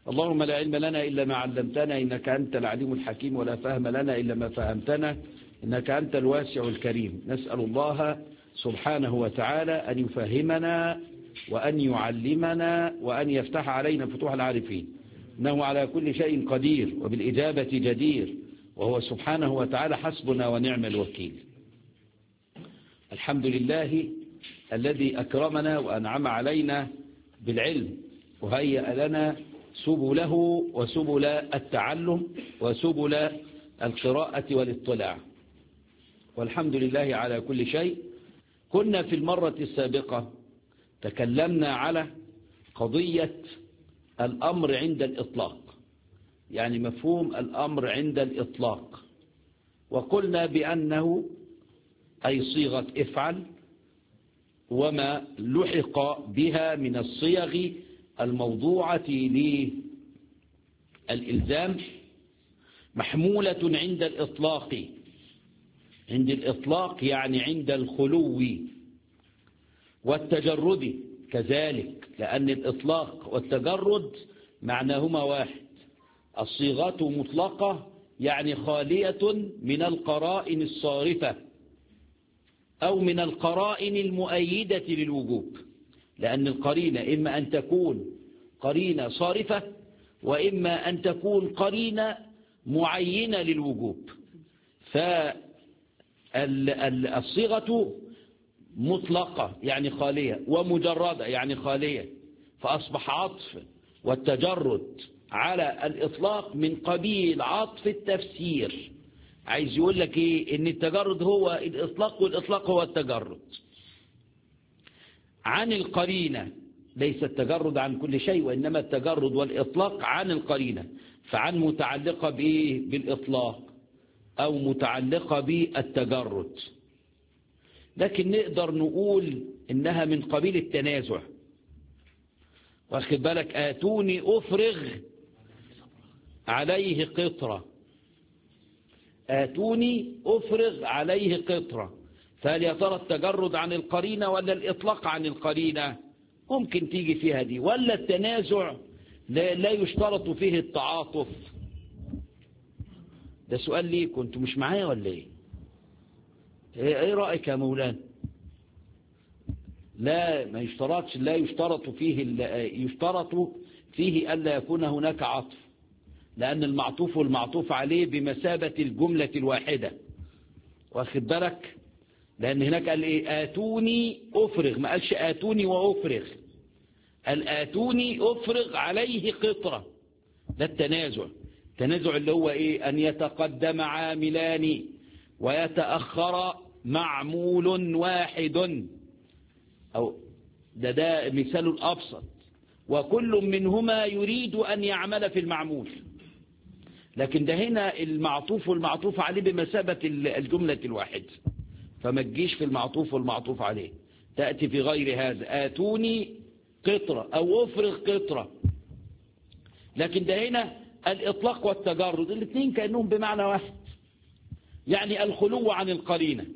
اللهم لا علم لنا إلا ما علمتنا إنك أنت العليم الحكيم ولا فهم لنا إلا ما فهمتنا إنك أنت الواسع الكريم نسأل الله سبحانه وتعالى أن يفهمنا وأن يعلمنا وأن يفتح علينا فتوح العارفين إنه على كل شيء قدير وبالإجابة جدير وهو سبحانه وتعالى حسبنا ونعم الوكيل الحمد لله الذي أكرمنا وأنعم علينا بالعلم وهيأ لنا سبله وسبل التعلم وسبل القراءة والاطلاع والحمد لله على كل شيء كنا في المرة السابقة تكلمنا على قضية الأمر عند الإطلاق يعني مفهوم الأمر عند الإطلاق وقلنا بأنه أي صيغة افعل وما لحق بها من الصيغ الموضوعة للإلزام محمولة عند الإطلاق عند الإطلاق يعني عند الخلو والتجرد كذلك لأن الإطلاق والتجرد معناهما واحد الصيغات مطلقة يعني خالية من القرائن الصارفة أو من القرائن المؤيدة للوجوب لأن القرينة إما أن تكون قرينة صارفة وإما أن تكون قرينة معينة للوجوب فالصيغة مطلقة يعني خالية ومجردة يعني خالية فأصبح عطف والتجرد على الإطلاق من قبيل عطف التفسير عايز يقول لك إيه إن التجرد هو الإطلاق والإطلاق هو التجرد عن القرينة ليس التجرد عن كل شيء وإنما التجرد والإطلاق عن القرينة فعن متعلقة بإيه بالإطلاق أو متعلقة بالتجرد لكن نقدر نقول إنها من قبيل التنازع واخد بالك آتوني أفرغ عليه قطرة آتوني أفرغ عليه قطرة فهل يا ترى التجرد عن القرينة ولا الإطلاق عن القرينة ممكن تيجي فيها دي ولا التنازع لا, لا يشترط فيه التعاطف ده سؤال ليه كنت مش معايا ولا ايه ايه رأيك يا مولانا لا ما يشترطش لا يشترط فيه يشترط فيه ألا يكون هناك عطف لأن المعطوف والمعطوف عليه بمثابة الجملة الواحدة واخد بالك لأن هناك قال إيه آتوني أفرغ ما قالش آتوني وأفرغ قال آتوني أفرغ عليه قطرة ده التنازع التنازع اللي هو إيه أن يتقدم عاملان ويتأخر معمول واحد أو ده ده مثال الأبسط وكل منهما يريد أن يعمل في المعمول لكن ده هنا المعطوف والمعطوف عليه بمثابة الجملة الواحدة فما تجيش في المعطوف والمعطوف عليه تأتي في غير هذا آتوني قطرة أو أفرغ قطرة لكن ده هنا الإطلاق والتجرد الاثنين كأنهم بمعنى واحد يعني الخلو عن القرينة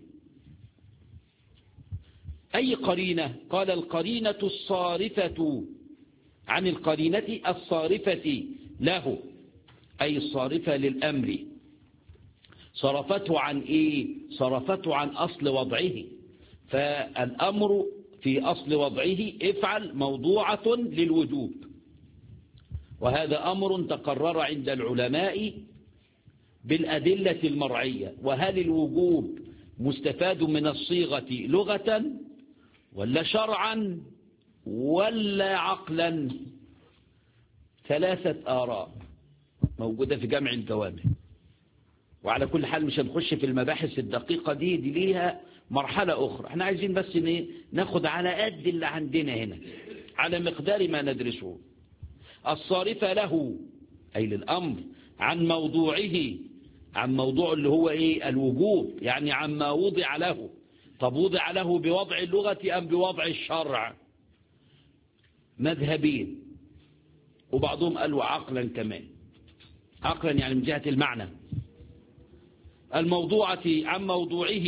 أي قرينة قال القرينة الصارفة عن القرينة الصارفة له أي الصارفة للأمر صرفته عن إيه صرفته عن أصل وضعه فالأمر في أصل وضعه افعل موضوعة للوجوب وهذا أمر تقرر عند العلماء بالأدلة المرعية وهل الوجوب مستفاد من الصيغة لغة ولا شرعا ولا عقلا ثلاثة آراء موجودة في جمع الجوامع وعلى كل حال مش هنخش في المباحث الدقيقة دي دي ليها مرحلة أخرى احنا عايزين بس ناخد على قد اللي عندنا هنا على مقدار ما ندرسه الصارفة له أي للأمر عن موضوعه عن موضوع اللي هو إيه الوجوب يعني عما وضع له طب وضع له بوضع اللغة أم بوضع الشرع مذهبين وبعضهم قالوا عقلا كمان عقلا يعني من جهة المعنى الموضوعة عن موضوعه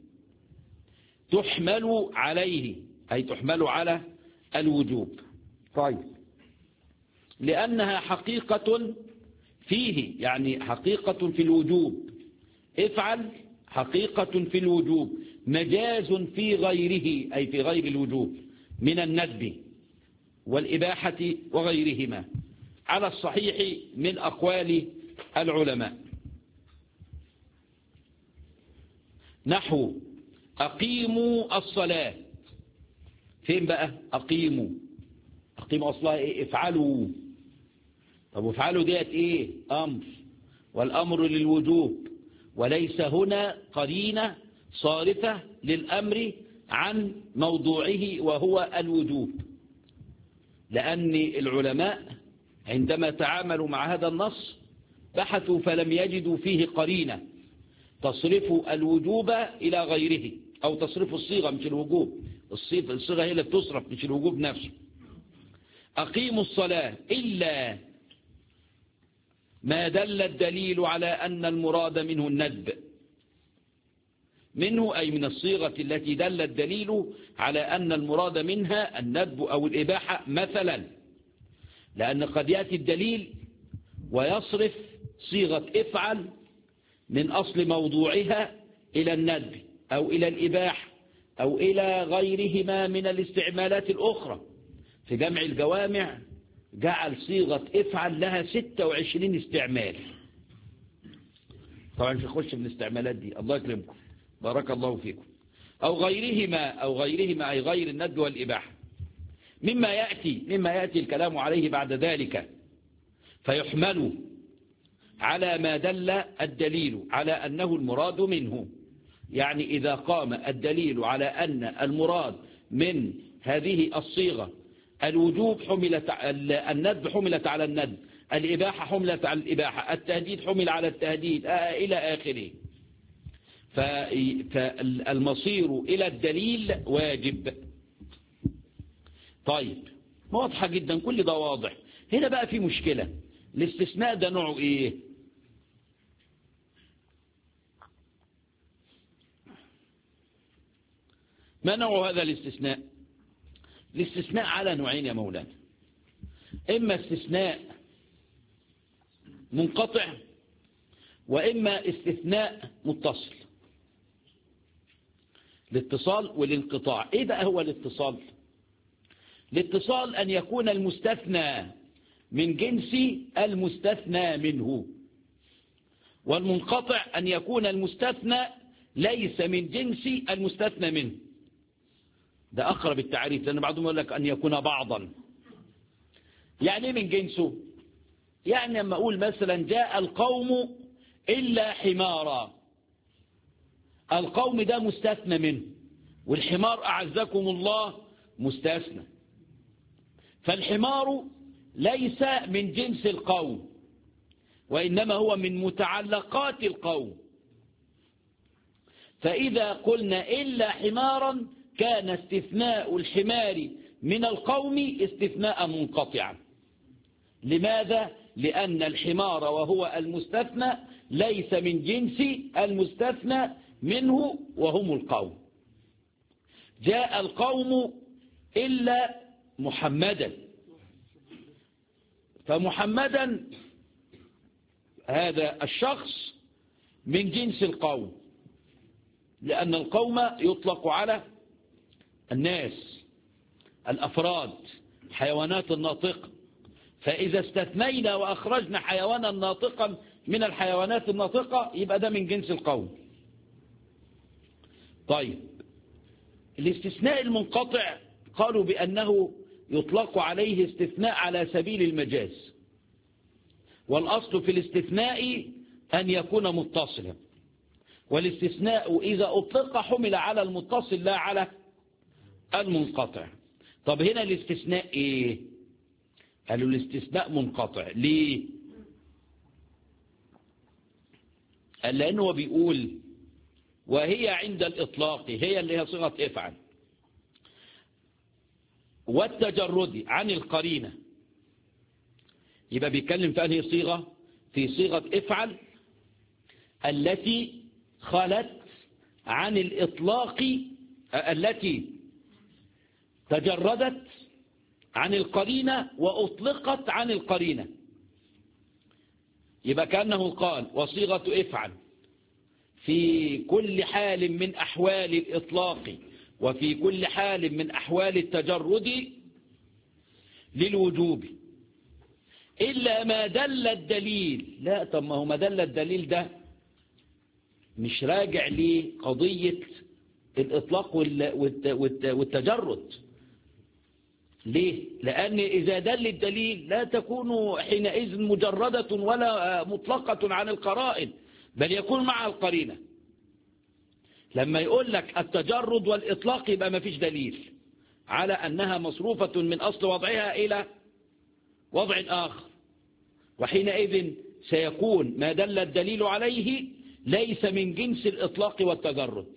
تحمل عليه أي تحمل على الوجوب طيب لأنها حقيقة فيه يعني حقيقة في الوجوب افعل حقيقة في الوجوب مجاز في غيره أي في غير الوجوب من الندب والإباحة وغيرهما على الصحيح من أقوال العلماء نحو أقيموا الصلاة فين بقى أقيموا أقيموا أصلها إيه افعلوا طب وافعلوا ديت إيه أمر والأمر للوجوب وليس هنا قرينة صارفة للأمر عن موضوعه وهو الوجوب لأن العلماء عندما تعاملوا مع هذا النص بحثوا فلم يجدوا فيه قرينة تصرف الوجوب إلى غيره أو تصرف الصيغة مش الوجوب الصيغة هي اللي بتصرف مش الوجوب نفسه أقيموا الصلاة إلا ما دل الدليل على أن المراد منه الندب منه أي من الصيغة التي دل الدليل على أن المراد منها الندب أو الإباحة مثلا لأن قد يأتي الدليل ويصرف صيغة افعل من أصل موضوعها إلى الندب أو إلى الإباحة أو إلى غيرهما من الاستعمالات الأخرى في جمع الجوامع جعل صيغة افعل لها 26 استعمال طبعا مش هخش في الاستعمالات دي الله يكرمكم بارك الله فيكم أو غيرهما أو غيرهما أي غير الند والإباحة مما يأتي مما يأتي الكلام عليه بعد ذلك فيحمل على ما دل الدليل على أنه المراد منه يعني إذا قام الدليل على أن المراد من هذه الصيغة الوجوب حملت الندب حملت على الندب الإباحة حملت على الإباحة التهديد حمل على التهديد إلى آخره فالمصير إلى الدليل واجب طيب واضحة جدا كل ده واضح هنا بقى في مشكلة الاستثناء ده نوعه ايه ما نوع هذا الاستثناء الاستثناء على نوعين يا مولانا إما استثناء منقطع وإما استثناء متصل الاتصال والانقطاع ايه بقى هو الاتصال الاتصال ان يكون المستثنى من جنس المستثنى منه والمنقطع ان يكون المستثنى ليس من جنس المستثنى منه ده اقرب التعريف لان بعضهم يقول لك ان يكون بعضا يعني من جنسه يعني لما اقول مثلا جاء القوم الا حمارا القوم ده مستثنى منه والحمار أعزكم الله مستثنى فالحمار ليس من جنس القوم وإنما هو من متعلقات القوم فإذا قلنا إلا حمارا كان استثناء الحمار من القوم استثناء منقطعا لماذا؟ لأن الحمار وهو المستثنى ليس من جنس المستثنى منه وهم القوم جاء القوم إلا محمدا فمحمدا هذا الشخص من جنس القوم لأن القوم يطلق على الناس الأفراد حيوانات الناطقة فإذا استثنينا وأخرجنا حيوانا ناطقا من الحيوانات الناطقة يبقى ده من جنس القوم طيب الاستثناء المنقطع قالوا بأنه يطلق عليه استثناء على سبيل المجاز والأصل في الاستثناء أن يكون متصلا والاستثناء إذا أطلق حمل على المتصل لا على المنقطع طب هنا الاستثناء إيه قالوا الاستثناء منقطع ليه قال لأنه بيقول وهي عند الإطلاق هي اللي هي صيغة افعل والتجرد عن القرينة يبقى بيتكلم في أنهي صيغة في صيغة افعل التي خلت عن الإطلاق التي تجردت عن القرينة وأطلقت عن القرينة يبقى كأنه قال وصيغة افعل في كل حال من أحوال الإطلاق وفي كل حال من أحوال التجرد للوجوب إلا ما دل الدليل لا طب ما هو ما دل الدليل ده مش راجع لقضية الإطلاق والتجرد ليه؟ لأن إذا دل الدليل لا تكون حينئذ مجردة ولا مطلقة عن القرائن بل يكون مع القرينة لما يقول لك التجرد والإطلاق يبقى ما فيش دليل على أنها مصروفة من أصل وضعها إلى وضع آخر وحينئذ سيكون ما دل الدليل عليه ليس من جنس الإطلاق والتجرد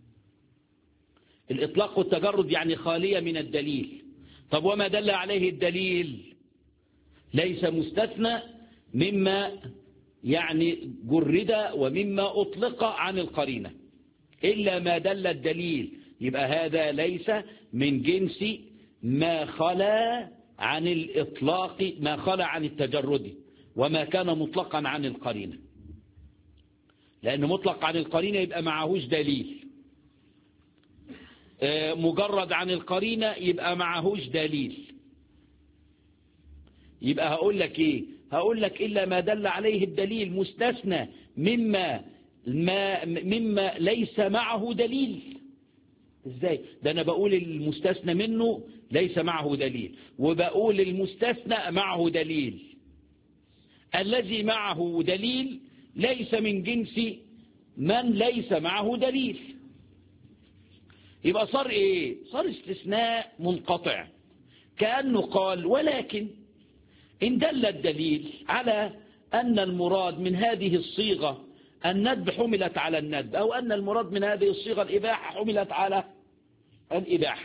الإطلاق والتجرد يعني خالية من الدليل طب وما دل عليه الدليل ليس مستثنى مما يعني جرد ومما أطلق عن القرينة إلا ما دل الدليل يبقى هذا ليس من جنس ما خلا عن الإطلاق ما خلا عن التجرد وما كان مطلقا عن القرينة لأن مطلق عن القرينة يبقى معهوش دليل مجرد عن القرينة يبقى معهوش دليل يبقى هقول لك ايه هقول لك إلا ما دل عليه الدليل مستثنى مما ما مما ليس معه دليل ازاي ده انا بقول المستثنى منه ليس معه دليل وبقول المستثنى معه دليل الذي معه دليل ليس من جنس من ليس معه دليل يبقى صار ايه صار استثناء منقطع كأنه قال ولكن إن دل الدليل على أن المراد من هذه الصيغة الندب حملت على الندب أو أن المراد من هذه الصيغة الإباحة حملت على الإباحة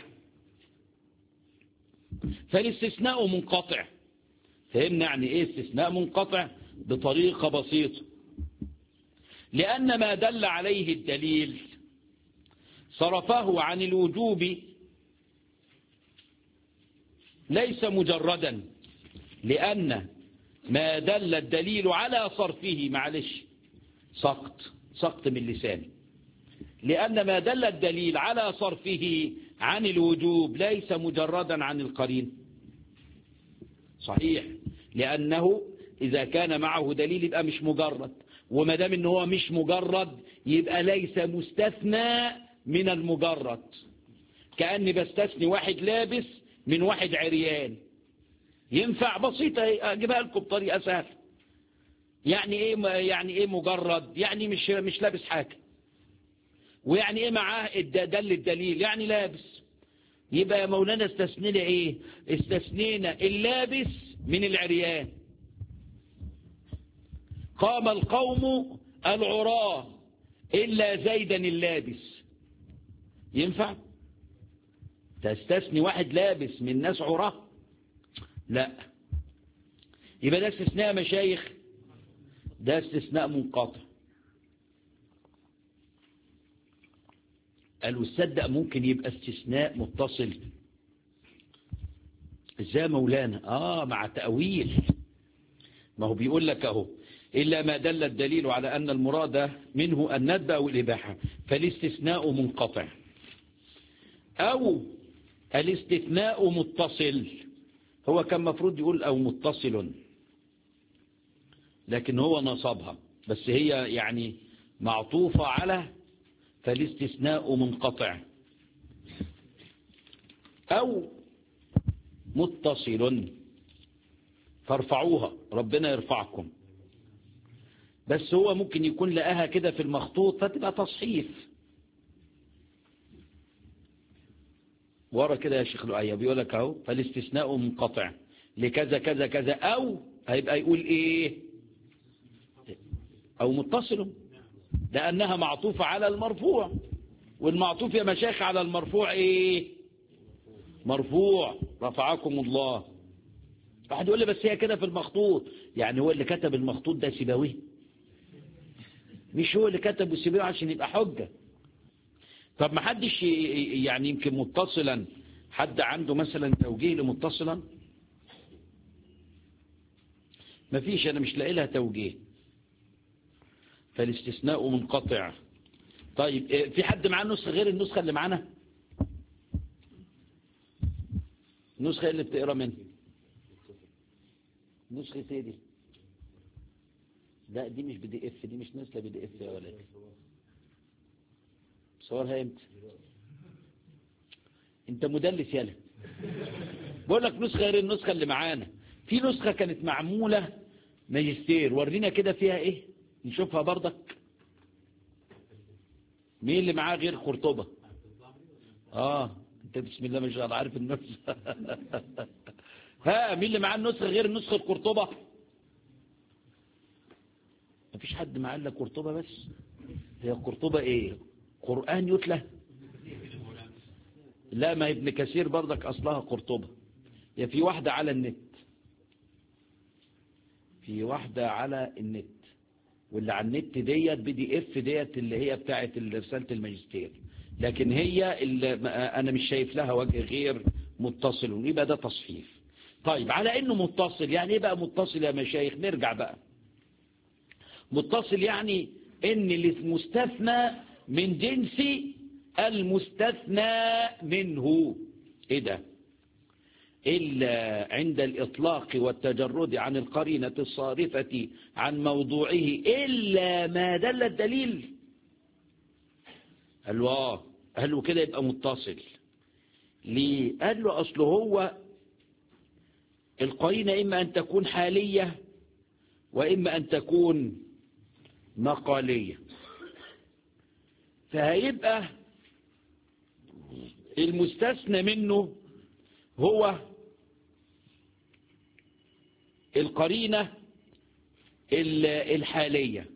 فالاستثناء منقطع فهمنا يعني إيه استثناء منقطع بطريقة بسيطة لأن ما دل عليه الدليل صرفه عن الوجوب ليس مجردا لأن ما دل الدليل على صرفه معلش سقط سقط من لساني لأن ما دل الدليل على صرفه عن الوجوب ليس مجردا عن القرين صحيح لأنه إذا كان معه دليل يبقى مش مجرد وما دام ان هو مش مجرد يبقى ليس مستثنى من المجرد كأني بستثني واحد لابس من واحد عريان ينفع بسيطة اجيبها لكم بطريقة سهلة يعني ايه يعني ايه مجرد يعني مش مش لابس حاجة ويعني ايه معاه دل الدليل يعني لابس يبقى يا مولانا استثنينا ايه استثنينا اللابس من العريان قام القوم العراة إلا زيدا اللابس ينفع تستثني واحد لابس من ناس عراة لا يبقى ده استثناء مشايخ ده استثناء منقطع قالوا الصدق ممكن يبقى استثناء متصل ازاي مولانا اه مع تأويل ما هو بيقول لك اهو إلا ما دل الدليل على أن المراد منه الندب أو الإباحة فالاستثناء منقطع أو الاستثناء متصل هو كان مفروض يقول أو متصل لكن هو نصبها بس هي يعني معطوفة على فالاستثناء منقطع أو متصل فارفعوها ربنا يرفعكم بس هو ممكن يكون لقاها كده في المخطوط فتبقى تصحيف ورا كده يا شيخ لؤي بيقول لك اهو فالاستثناء منقطع لكذا كذا كذا او هيبقى يقول ايه او متصل لانها معطوفة على المرفوع والمعطوف يا مشايخ على المرفوع ايه مرفوع رفعكم الله واحد يقول لي بس هي كده في المخطوط يعني هو اللي كتب المخطوط ده سيبويه مش هو اللي كتب وسيبويه عشان يبقى حجة طب ما حدش يعني يمكن متصلا حد عنده مثلا توجيه لمتصلا مفيش أنا مش لاقي لها توجيه فالاستثناء منقطع طيب في حد معاه نسخة غير النسخة اللي معانا النسخة اللي بتقرا منها نسخة ايه دي لا دي مش بي دي اف دي مش نسخة بي دي اف يا ولد صورها امتى انت مدلس يالا بقول لك نسخة غير النسخة اللي معانا في نسخة كانت معمولة ماجستير ورينا كده فيها ايه نشوفها برضك مين اللي معاه غير قرطبة اه انت بسم الله ما شاء الله عارف النسخة ها مين اللي معاه النسخة غير النسخة القرطبة مفيش حد معاه الا قرطبة بس هي قرطبة ايه قرآن يتلى لا ما ابن كثير برضك اصلها قرطبة هي في واحدة على النت في واحدة على النت واللي على النت ديت بي دي اف ديت اللي هي بتاعه رسالة الماجستير لكن هي اللي انا مش شايف لها وجه غير متصل يبقى ده تصحيف طيب على انه متصل يعني ايه بقى متصل يا مشايخ نرجع بقى متصل يعني ان المستثنى من جنس المستثنى منه ايه ده إلا عند الإطلاق والتجرد عن القرينة الصارفة عن موضوعه إلا ما دل الدليل قال له آه قال له كده يبقى متصل ليه قال له أصل هو القرينة إما أن تكون حالية وإما أن تكون مقالية فهيبقى المستثنى منه هو القرينة الحالية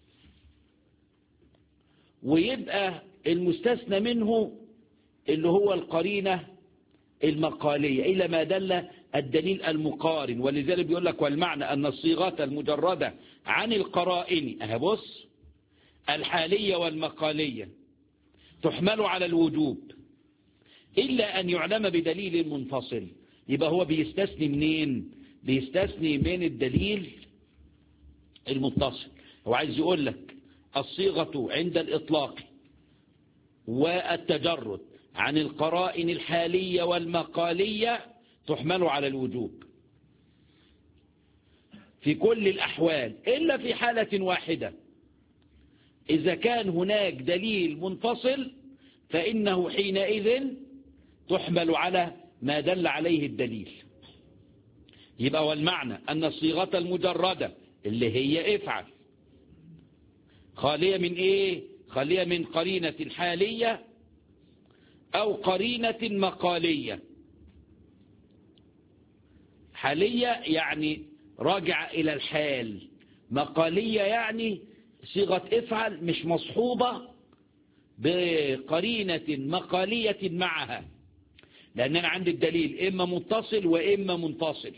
ويبقى المستثنى منه اللي هو القرينة المقالية إلى ما دل الدليل المقارن ولذلك بيقول لك والمعنى أن الصيغات المجردة عن القرائن أهبص الحالية والمقالية تحمل على الوجوب إلا أن يعلم بدليل منفصل يبقى هو بيستثني منين بيستثني من الدليل المتصل هو عايز يقول لك الصيغة عند الإطلاق والتجرد عن القرائن الحالية والمقالية تحمل على الوجوب في كل الأحوال إلا في حالة واحدة إذا كان هناك دليل منفصل فإنه حينئذ تحمل على ما دل عليه الدليل يبقى والمعنى أن الصيغة المجردة اللي هي افعل خالية من ايه خالية من قرينة حالية او قرينة مقالية حالية يعني راجع الى الحال مقالية يعني صيغة افعل مش مصحوبة بقرينة مقالية معها لأن أنا عندي الدليل إما متصل وإما منفصل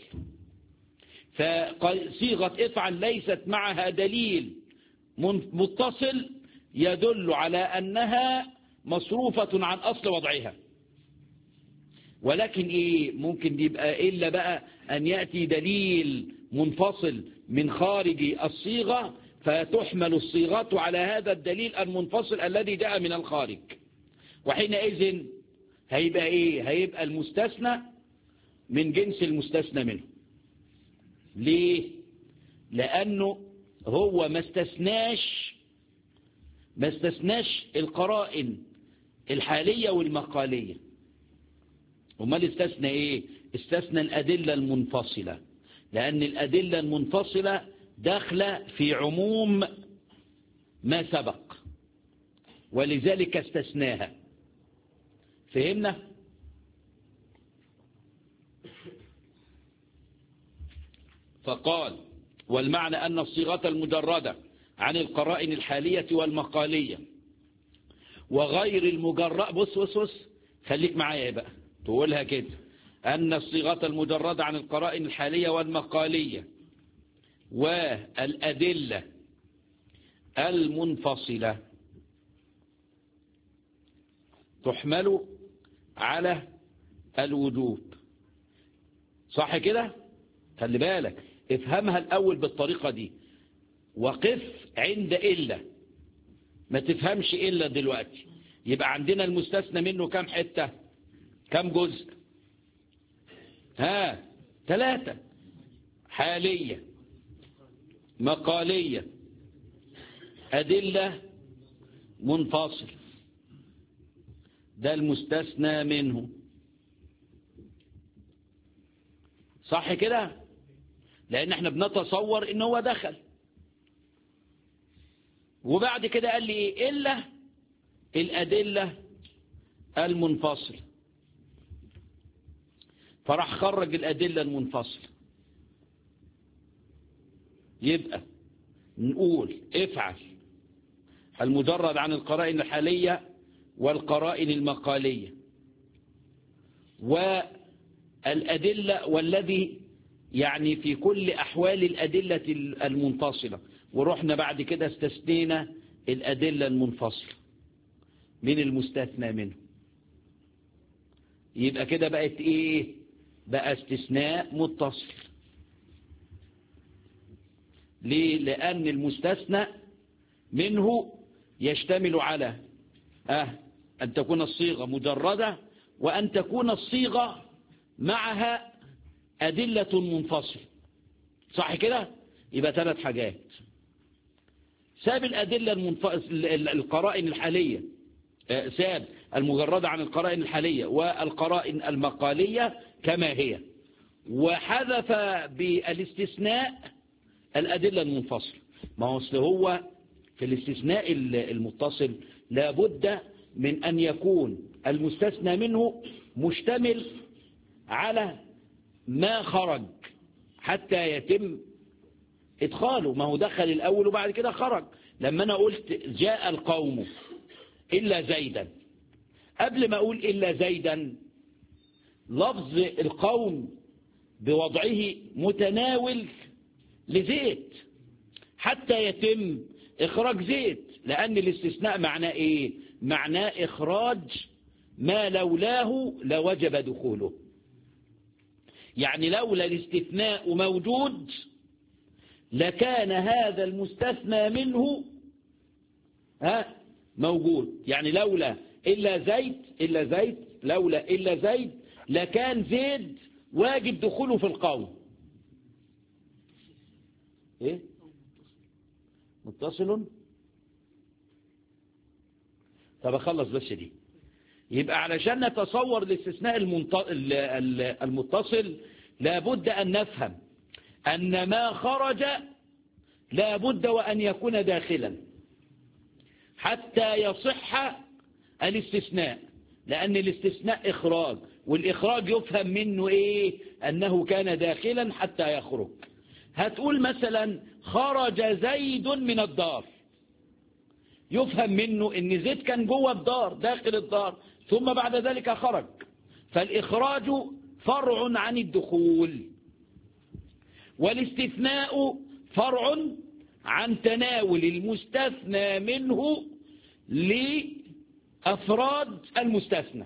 فصيغة افعل ليست معها دليل متصل يدل على أنها مصروفة عن أصل وضعها ولكن إيه ممكن يبقى إلا بقى أن يأتي دليل منفصل من خارج الصيغة فتحمل الصيغة على هذا الدليل المنفصل الذي جاء من الخارج وحينئذ هيبقى ايه هيبقى المستثنى من جنس المستثنى منه ليه لانه هو ما استثناش ما استثناش القرائن الحالية والمقالية امال استثنى ايه استثنى الادلة المنفصلة لان الادلة المنفصلة داخلة في عموم ما سبق ولذلك استثناها فهمنا فقال والمعنى أن الصيغة المجردة عن القرائن الحالية والمقالية وغير المجرد بص بص بص خليك معايا بقى تقولها كده أن الصيغة المجردة عن القرائن الحالية والمقالية والأدلة المنفصلة تحمل على الوجوب صح كده خلي بالك افهمها الأول بالطريقة دي وقف عند إلا ما تفهمش إلا دلوقتي يبقى عندنا المستثنى منه كم حتة كم جزء ها ثلاثة حالية مقالية أدلة منفصل ده المستثنى منه صح كده لأن احنا بنتصور ان هو دخل وبعد كده قال لي ايه إلا الأدلة المنفصلة فراح خرج الأدلة المنفصلة يبقى نقول افعل المجرد عن القرائن الحالية والقرائن المقالية والأدلة والذي يعني في كل أحوال الأدلة المنفصلة ورحنا بعد كده استثنينا الأدلة المنفصلة من المستثنى منه يبقى كده بقت ايه بقى استثناء متصل ليه لأن المستثنى منه يشتمل على أه أن تكون الصيغة مجردة وأن تكون الصيغة معها أدلة منفصلة صح كده يبقى ثلاث حاجات ساب الأدلة المنف... القرائن الحالية ساب المجردة عن القرائن الحالية والقرائن المقالية كما هي وحذف بالاستثناء الأدلة المنفصلة ما هو أصل هو في الاستثناء المتصل لابد من أن يكون المستثنى منه مشتمل على ما خرج حتى يتم ادخاله ما هو دخل الأول وبعد كده خرج لما أنا قلت جاء القوم إلا زيدا قبل ما أقول إلا زيدا لفظ القوم بوضعه متناول لزيت حتى يتم إخراج زيت لأن الاستثناء معناه إيه معناه إخراج ما لولاه لوجب دخوله يعني لولا الاستثناء موجود لكان هذا المستثنى منه ها موجود يعني لولا إلا زيد إلا زيد لولا إلا زيد لكان زيد واجب دخوله في القوم ايه متصل طب اخلص بس دي يبقى علشان نتصور الاستثناء المتصل لابد ان نفهم ان ما خرج لابد وان يكون داخلا حتى يصح الاستثناء لان الاستثناء اخراج والاخراج يفهم منه ايه انه كان داخلا حتى يخرج هتقول مثلا خرج زيد من الدار يفهم منه ان زيد كان جوه الدار داخل الدار ثم بعد ذلك خرج فالإخراج فرع عن الدخول والاستثناء فرع عن تناول المستثنى منه لأفراد المستثنى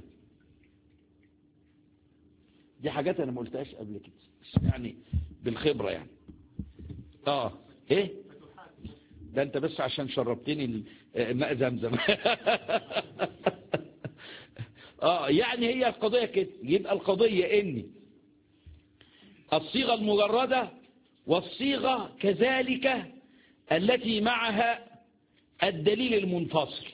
دي حاجات أنا ما قلتهاش قبل كده يعني بالخبرة يعني اه ايه ده انت بس عشان شربتني ماء زمزم اه يعني هي القضية كده يبقى القضية ان الصيغة المجردة والصيغة كذلك التي معها الدليل المنفصل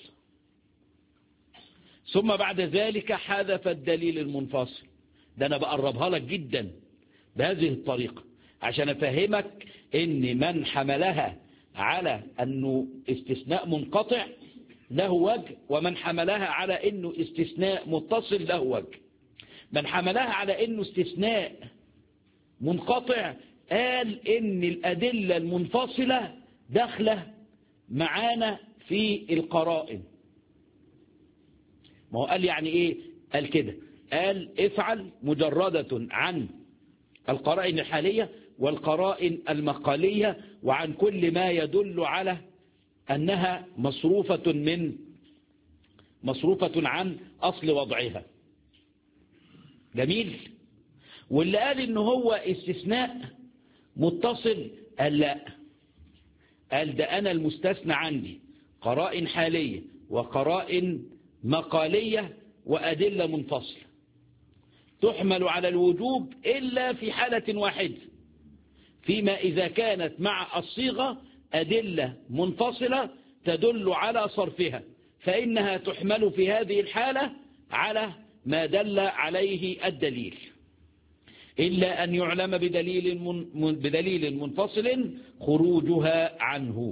ثم بعد ذلك حذف الدليل المنفصل ده انا بقربها لك جدا بهذه الطريقة عشان افهمك ان من حملها على انه استثناء منقطع له وجه ومن حملها على انه استثناء متصل له وجه من حملها على انه استثناء منقطع قال ان الادلة المنفصلة داخلة معانا في القرائن ما هو قال يعني ايه قال كده قال افعل مجردة عن القرائن الحالية والقرائن المقالية وعن كل ما يدل على أنها مصروفة من مصروفة عن أصل وضعها جميل واللي قال ان هو استثناء متصل قال لا قال ده انا المستثنى عندي قرائن حالية وقرائن مقالية وأدلة منفصلة تحمل على الوجوب إلا في حالة واحدة فيما إذا كانت مع الصيغة أدلة منفصلة تدل على صرفها فإنها تحمل في هذه الحالة على ما دل عليه الدليل إلا أن يعلم بدليل, من بدليل منفصل خروجها عنه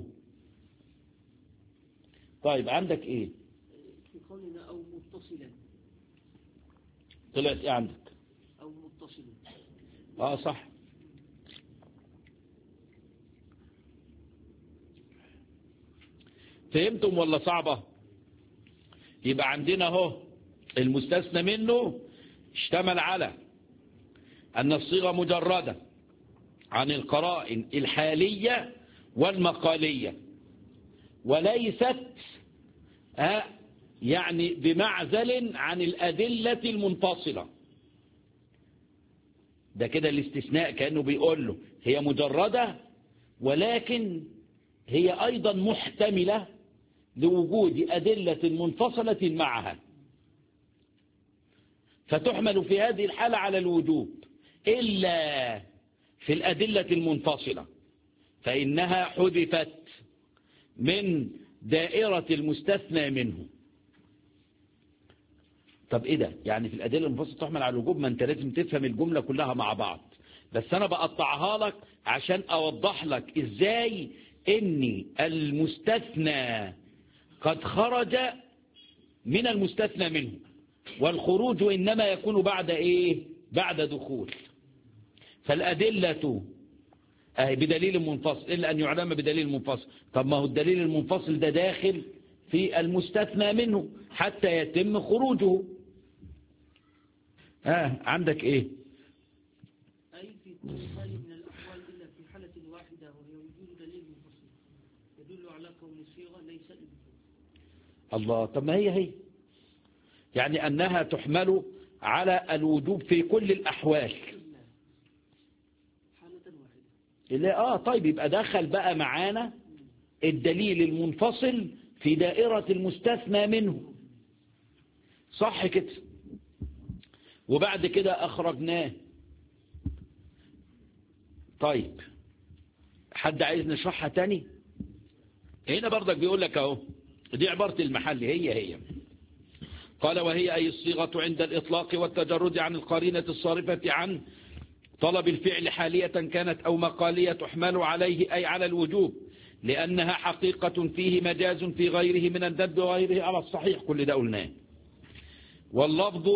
طيب عندك إيه في قولنا أو متصلا طلعت إيه عندك أو متصلا آه صح فهمتم ولا صعبة يبقى عندنا اهو المستثنى منه اشتمل على أن الصيغة مجردة عن القرائن الحالية والمقالية وليست يعني بمعزل عن الأدلة المنفصلة ده كده الاستثناء كأنه بيقول له هي مجردة ولكن هي أيضا محتملة لوجود أدلة منفصلة معها فتحمل في هذه الحالة على الوجوب إلا في الأدلة المنفصلة فإنها حذفت من دائرة المستثنى منه طب إيه ده يعني في الأدلة المنفصلة تحمل على الوجوب ما أنت لازم تفهم الجملة كلها مع بعض بس أنا بقطعها لك عشان أوضح لك إزاي إني المستثنى قد خرج من المستثنى منه والخروج إنما يكون بعد إيه بعد دخول فالأدلة أهي بدليل منفصل إلا أن يعلم بدليل منفصل طب ما هو الدليل المنفصل ده داخل في المستثنى منه حتى يتم خروجه آه عندك إيه أي في كل حال من الأحوال إلا في حالة واحدة وهي وجود دليل منفصل يدل على كون الصيغة ليس للوجود الله طب ما هي هي يعني أنها تحمل على الوجوب في كل الأحوال إلا حالة واحدة اللي آه طيب يبقى دخل بقى معانا الدليل المنفصل في دائرة المستثنى منه صح كده وبعد كده أخرجناه طيب حد عايز نشرحها تاني هنا برضك بيقول لك اهو دي عبارة المحل هي هي قال وهي أي الصيغة عند الإطلاق والتجرد عن القرينة الصارفة عن طلب الفعل حالية كانت أو مقالية تحمل عليه أي على الوجوب لأنها حقيقة فيه مجاز في غيره من الدب وغيره على الصحيح كل ده قلناه واللفظ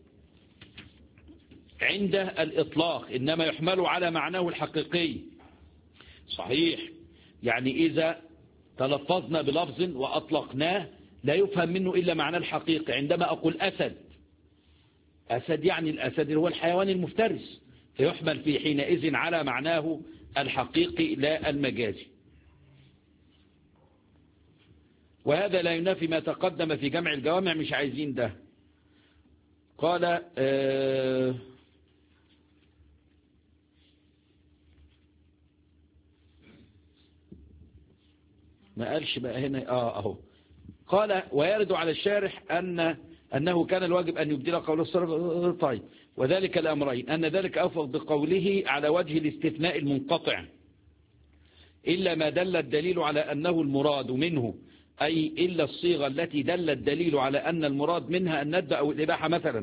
عند الإطلاق إنما يحمل على معناه الحقيقي صحيح يعني إذا تلفظنا بلفظ وأطلقناه لا يفهم منه إلا معنى الحقيقي عندما أقول أسد أسد يعني الأسد هو الحيوان المفترس فيحمل في حينئذ على معناه الحقيقي لا المجازي وهذا لا ينافي ما تقدم في جمع الجوامع مش عايزين ده قال آه ما قالش بقى هنا اه اهو قال ويرد على الشارح أن أنه كان الواجب أن يبدل قول الصرف طيب وذلك الأمرين أن ذلك أوفق بقوله على وجه الاستثناء المنقطع إلا ما دل الدليل على أنه المراد منه أي إلا الصيغة التي دل الدليل على أن المراد منها الندب أو الإباحة مثلا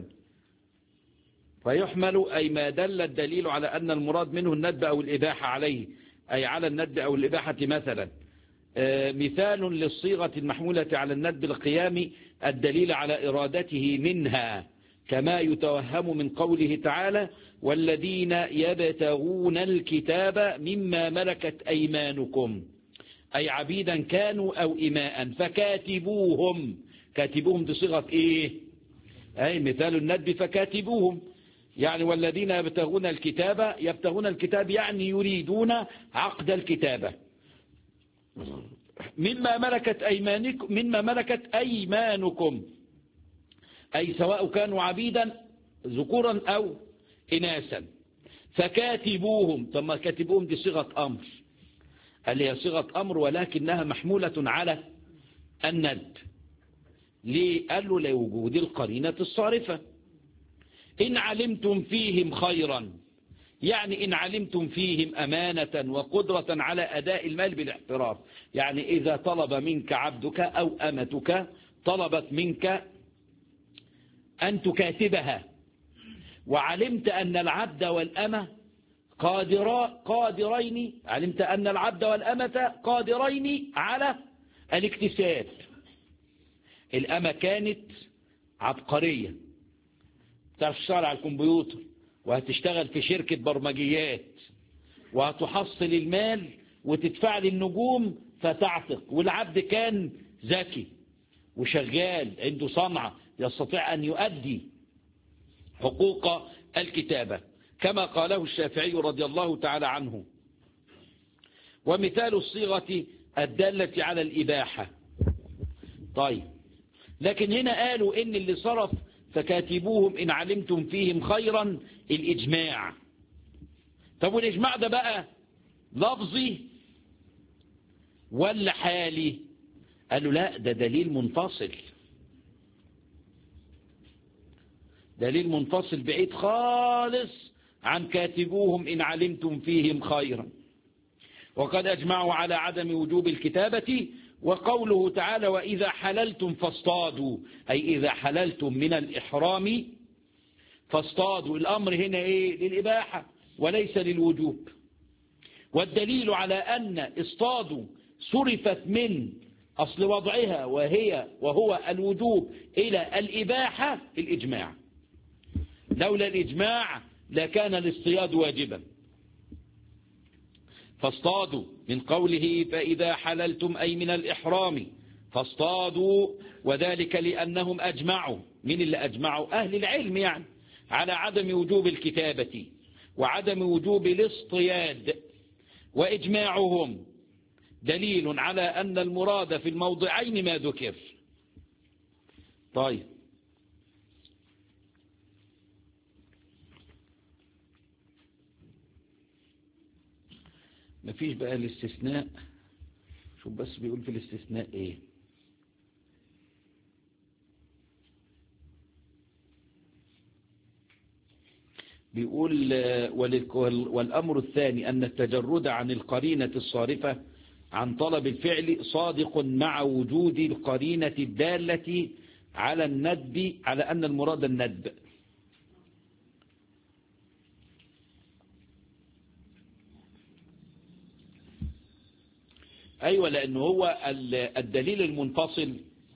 فيحمل أي ما دل الدليل على أن المراد منه الندب أو الإباحة عليه أي على الندب أو الإباحة مثلا مثال للصيغة المحمولة على الندب القيامي الدليل على إرادته منها كما يتوهم من قوله تعالى والذين يبتغون الكتاب مما ملكت أيمانكم أي عبيدا كانوا أو إماء فكاتبوهم كاتبوهم بصيغة إيه أي مثال الندب فكاتبوهم يعني والذين يبتغون الكتاب يبتغون الكتاب يعني يريدون عقد الكتابة مما ملكت أيمانكم مما ملكت أيمانكم أي سواء كانوا عبيدا ذكورا أو إناثا فكاتبوهم ثم كاتبوهم دي صيغة أمر قال هي صيغة أمر ولكنها محمولة على الند ليه قال له لوجود القرينة الصارفة إن علمتم فيهم خيرا يعني إن علمتم فيهم أمانة وقدرة على أداء المال بالاحتراف يعني إذا طلب منك عبدك أو أمتك طلبت منك أن تكاتبها وعلمت أن العبد والأمة قادرا قادرين علمت أن العبد والأمة قادرين على الاكتساب الأمة كانت عبقرية تعرف تشتغل على الكمبيوتر وهتشتغل في شركة برمجيات وهتحصل المال وتدفع لي النجوم فتعتق والعبد كان ذكي وشغال عنده صنعة يستطيع أن يؤدي حقوق الكتابة كما قاله الشافعي رضي الله تعالى عنه ومثال الصيغة الدالة على الإباحة طيب لكن هنا قالوا إن اللي صرف فكاتبوهم إن علمتم فيهم خيرا الإجماع طب والإجماع ده بقى لفظي ولا حالي قالوا لا ده دليل منفصل دليل منفصل بعيد خالص عن كاتبوهم إن علمتم فيهم خيرا وقد أجمعوا على عدم وجوب الكتابة وقوله تعالى وإذا حللتم فاصطادوا أي إذا حللتم من الإحرام فاصطادوا الأمر هنا إيه للإباحة وليس للوجوب والدليل على أن اصطادوا صرفت من أصل وضعها وهي وهو الوجوب إلى الإباحة الإجماع لولا الإجماع لكان الاصطياد واجبا فاصطادوا من قوله فإذا حللتم أي من الإحرام فاصطادوا وذلك لأنهم أجمعوا من اللي أجمعوا أهل العلم يعني على عدم وجوب الكتابة وعدم وجوب الاصطياد وإجماعهم دليل على أن المراد في الموضعين ما ذكر طيب مفيش بقى الاستثناء شوف بس بيقول في الاستثناء ايه بيقول والأمر الثاني أن التجرد عن القرينة الصارفة عن طلب الفعل صادق مع وجود القرينة الدالة على الندب على أن المراد الندب أيوة لأنه هو الدليل المنفصل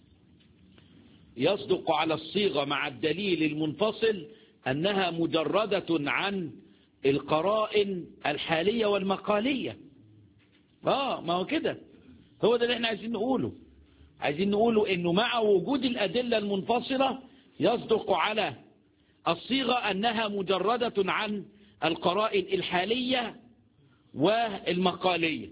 يصدق على الصيغة مع الدليل المنفصل أنها مجردة عن القرائن الحالية والمقالية آه ما هو كده هو ده اللي احنا عايزين نقوله عايزين نقوله انه مع وجود الأدلة المنفصلة يصدق على الصيغة أنها مجردة عن القرائن الحالية والمقالية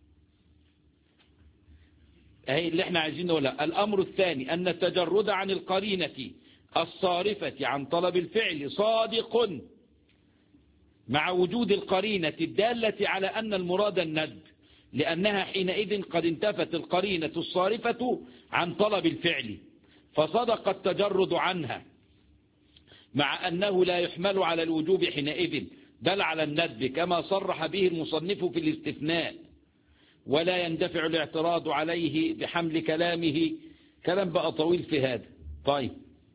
اهي اللي احنا عايزين نقولها الأمر الثاني أن التجرد عن القرينة الصارفة عن طلب الفعل صادق مع وجود القرينة الدالة على أن المراد الند لأنها حينئذ قد انتفت القرينة الصارفة عن طلب الفعل فصدق التجرد عنها مع أنه لا يحمل على الوجوب حينئذ بل على الندب كما صرح به المصنف في الاستثناء ولا يندفع الاعتراض عليه بحمل كلامه كلام بقى طويل في هذا طيب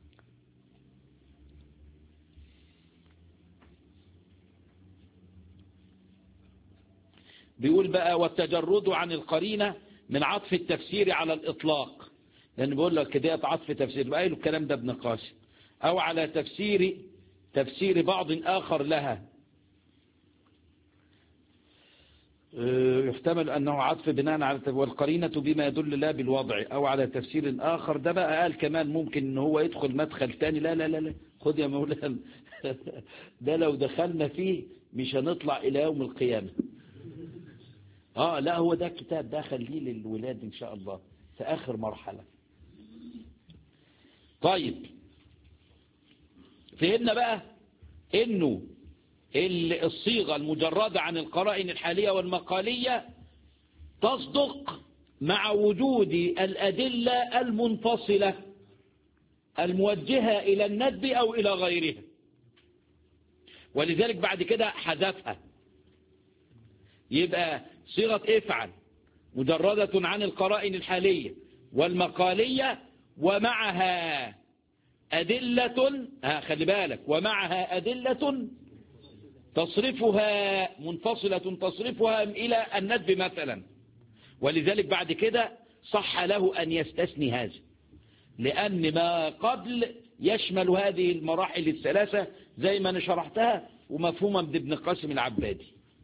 بيقول بقى والتجرد عن القرينة من عطف التفسير على الإطلاق لأن بيقول لك كده عطف تفسير بقى له الكلام ده ابن قاسم أو على تفسير تفسير بعض آخر لها يحتمل أنه عطف بناء على والقرينة بما يدل لا بالوضع أو على تفسير آخر ده بقى قال كمان ممكن أنه هو يدخل مدخل تاني لا لا لا لا خد يا مولانا ده لو دخلنا فيه مش هنطلع إلى يوم القيامة آه لا هو ده الكتاب ده خليه للولاد إن شاء الله في آخر مرحلة طيب فهمنا بقى انه الصيغة المجردة عن القرائن الحالية والمقالية تصدق مع وجود الأدلة المنفصلة الموجهة إلى الندب أو إلى غيرها ولذلك بعد كده حذفها يبقى صيغة افعل مجردة عن القرائن الحالية والمقالية ومعها أدلة ها خلي بالك ومعها أدلة تصرفها منفصلة تصرفها إلى الندب مثلا ولذلك بعد كده صح له أن يستثني هذا لأن ما قبل يشمل هذه المراحل الثلاثة زي ما أنا شرحتها ومفهومة من ابن القاسم العبادي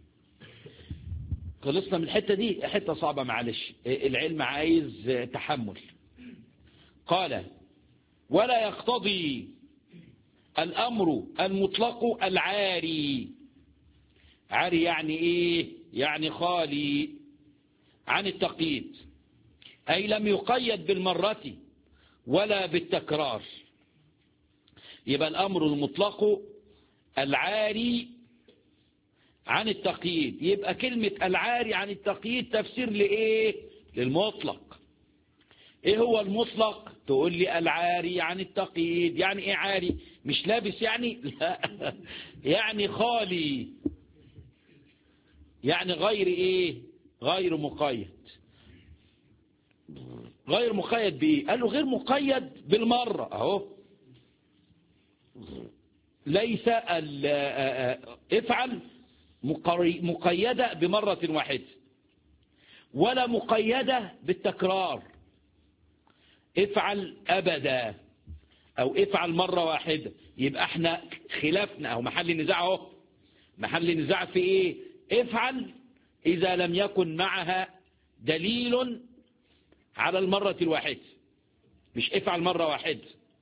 خلصنا من الحتة دي حتة صعبة معلش العلم عايز تحمل قال ولا يقتضي الأمر المطلق العاري عاري يعني إيه يعني خالي عن التقييد أي لم يقيد بالمرة ولا بالتكرار يبقى الأمر المطلق العاري عن التقييد يبقى كلمة العاري عن التقييد تفسير لإيه للمطلق إيه هو المطلق تقول لي العاري عن التقييد يعني إيه عاري مش لابس يعني لا يعني خالي يعني غير إيه غير مقيد غير مقيد بإيه قال له غير مقيد بالمرة أهو ليس افعل مقيدة بمرة واحدة ولا مقيدة بالتكرار افعل أبدا أو افعل مرة واحدة يبقى احنا خلافنا أو محل نزاع اهو محل نزاع في ايه افعل إذا لم يكن معها دليل على المرة الواحدة مش افعل مرة واحدة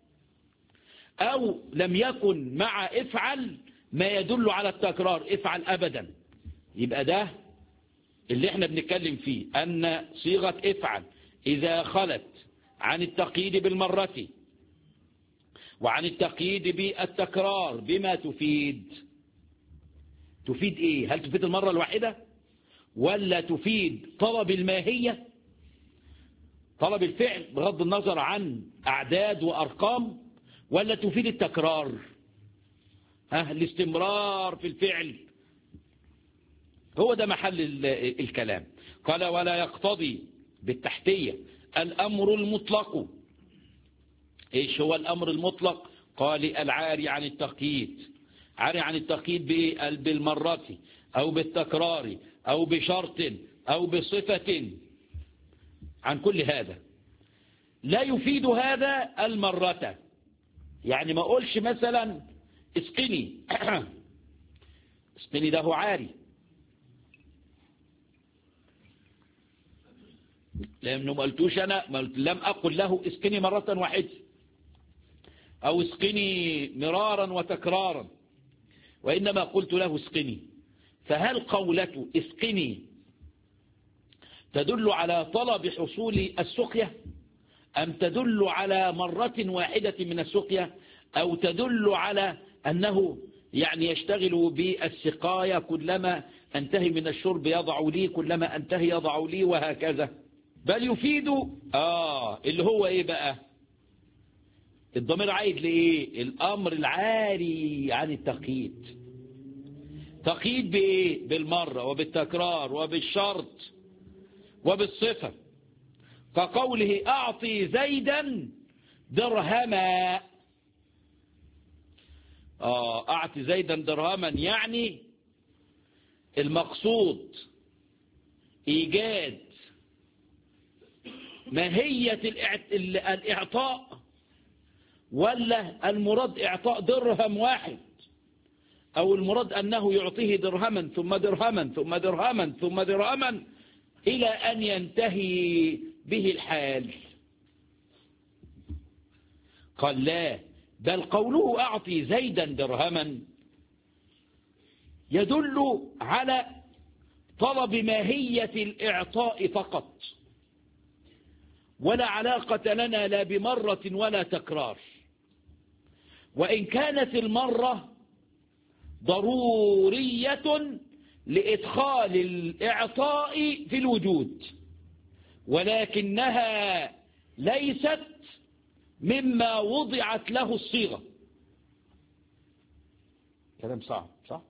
أو لم يكن مع افعل ما يدل على التكرار افعل أبدا يبقى ده اللي احنا بنتكلم فيه أن صيغة افعل إذا خلت عن التقييد بالمرة وعن التقييد بالتكرار بما تفيد تفيد ايه هل تفيد المرة الواحدة ولا تفيد طلب الماهية طلب الفعل بغض النظر عن أعداد وأرقام ولا تفيد التكرار ها الاستمرار في الفعل هو ده محل الكلام قال ولا يقتضي بالتحتية الأمر المطلق إيش هو الأمر المطلق قال العاري عن التقييد عاري عن التقييد بالمرة أو بالتكرار أو بشرط أو بصفة عن كل هذا لا يفيد هذا المرة يعني ما أقولش مثلا اسقني اسقني ده هو عاري لأنه ما قلتوش أنا لم أقل له اسقني مرة واحدة أو اسقني مرارا وتكرارا وإنما قلت له اسقني فهل قولة اسقني تدل على طلب حصول السقية أم تدل على مرة واحدة من السقية أو تدل على أنه يعني يشتغل بالسقاية كلما انتهي من الشرب يضع لي كلما انتهي يضع لي وهكذا بل يفيد آه اللي هو إيه بقى الضمير عايد لإيه الأمر العاري عن التقييد تقييد بإيه بالمرة وبالتكرار وبالشرط وبالصفة كقوله أعطي زيدا درهما آه أعطي زيدا درهما يعني المقصود إيجاد ماهية الإعطاء ولا المراد إعطاء درهم واحد أو المراد أنه يعطيه درهما ثم درهما ثم درهما ثم درهما إلى أن ينتهي به الحال قال لا بل قوله أعطي زيدا درهما يدل على طلب ماهية الإعطاء فقط ولا علاقة لنا لا بمرة ولا تكرار وإن كانت المرة ضرورية لإدخال الإعطاء في الوجود ولكنها ليست مما وضعت له الصيغة كلام صعب صح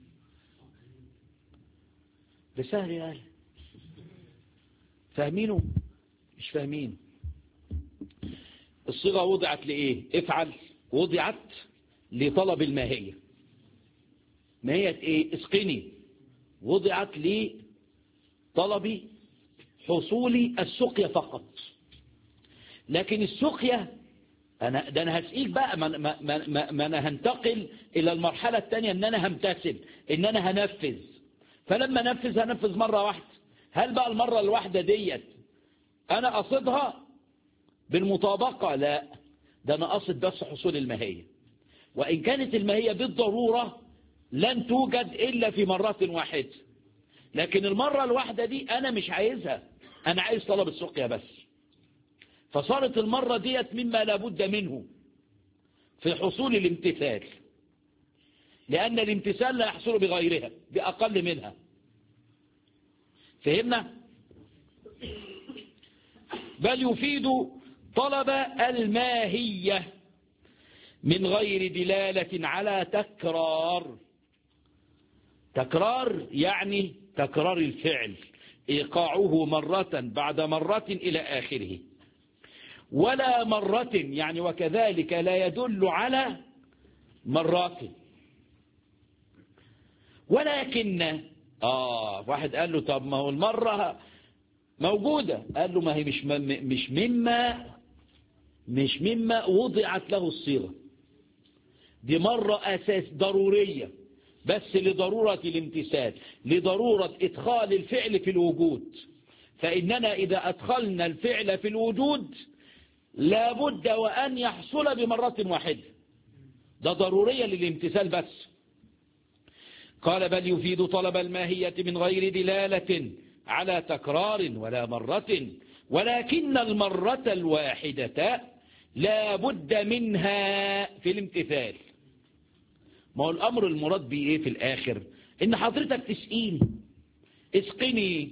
ده سهل يا أهل فاهمينه مش فاهمين الصيغة وضعت لإيه افعل وضعت لطلب الماهية ماهية إيه اسقني وضعت لطلب حصول السقيا فقط لكن السقيا أنا ده أنا هسئيك بقى ما, ما, ما, ما أنا هنتقل إلى المرحلة الثانية إن أنا همتثل إن أنا هنفذ فلما نفذ هنفذ مرة واحدة هل بقى المرة الواحدة ديت أنا أصدها بالمطابقة لا ده أنا أصد بس حصول الماهية وإن كانت الماهية بالضرورة لن توجد إلا في مرات واحدة لكن المرة الواحدة دي أنا مش عايزها أنا عايز طلب السقيا بس فصارت المرة ديت مما لابد منه في حصول الامتثال لأن الامتثال لا يحصل بغيرها بأقل منها فهمنا بل يفيد طلب الماهية من غير دلالة على تكرار تكرار يعني تكرار الفعل إيقاعه مرة بعد مرة إلى آخره ولا مرة يعني وكذلك لا يدل على مرات ولكن آه واحد قال له طب ما هو المرة موجودة قال له ما هي مش مش مما مش مما وضعت له الصيغة دي مرة أساس ضرورية بس لضرورة الامتثال لضرورة إدخال الفعل في الوجود فإننا إذا أدخلنا الفعل في الوجود لابد وأن يحصل بمرة واحدة ده ضرورية للامتثال بس قال بل يفيد طلب الماهية من غير دلالة على تكرار ولا مرة ولكن المرة الواحدة لا بد منها في الامتثال ما هو الأمر المراد به ايه في الآخر إن حضرتك تسقيني اسقني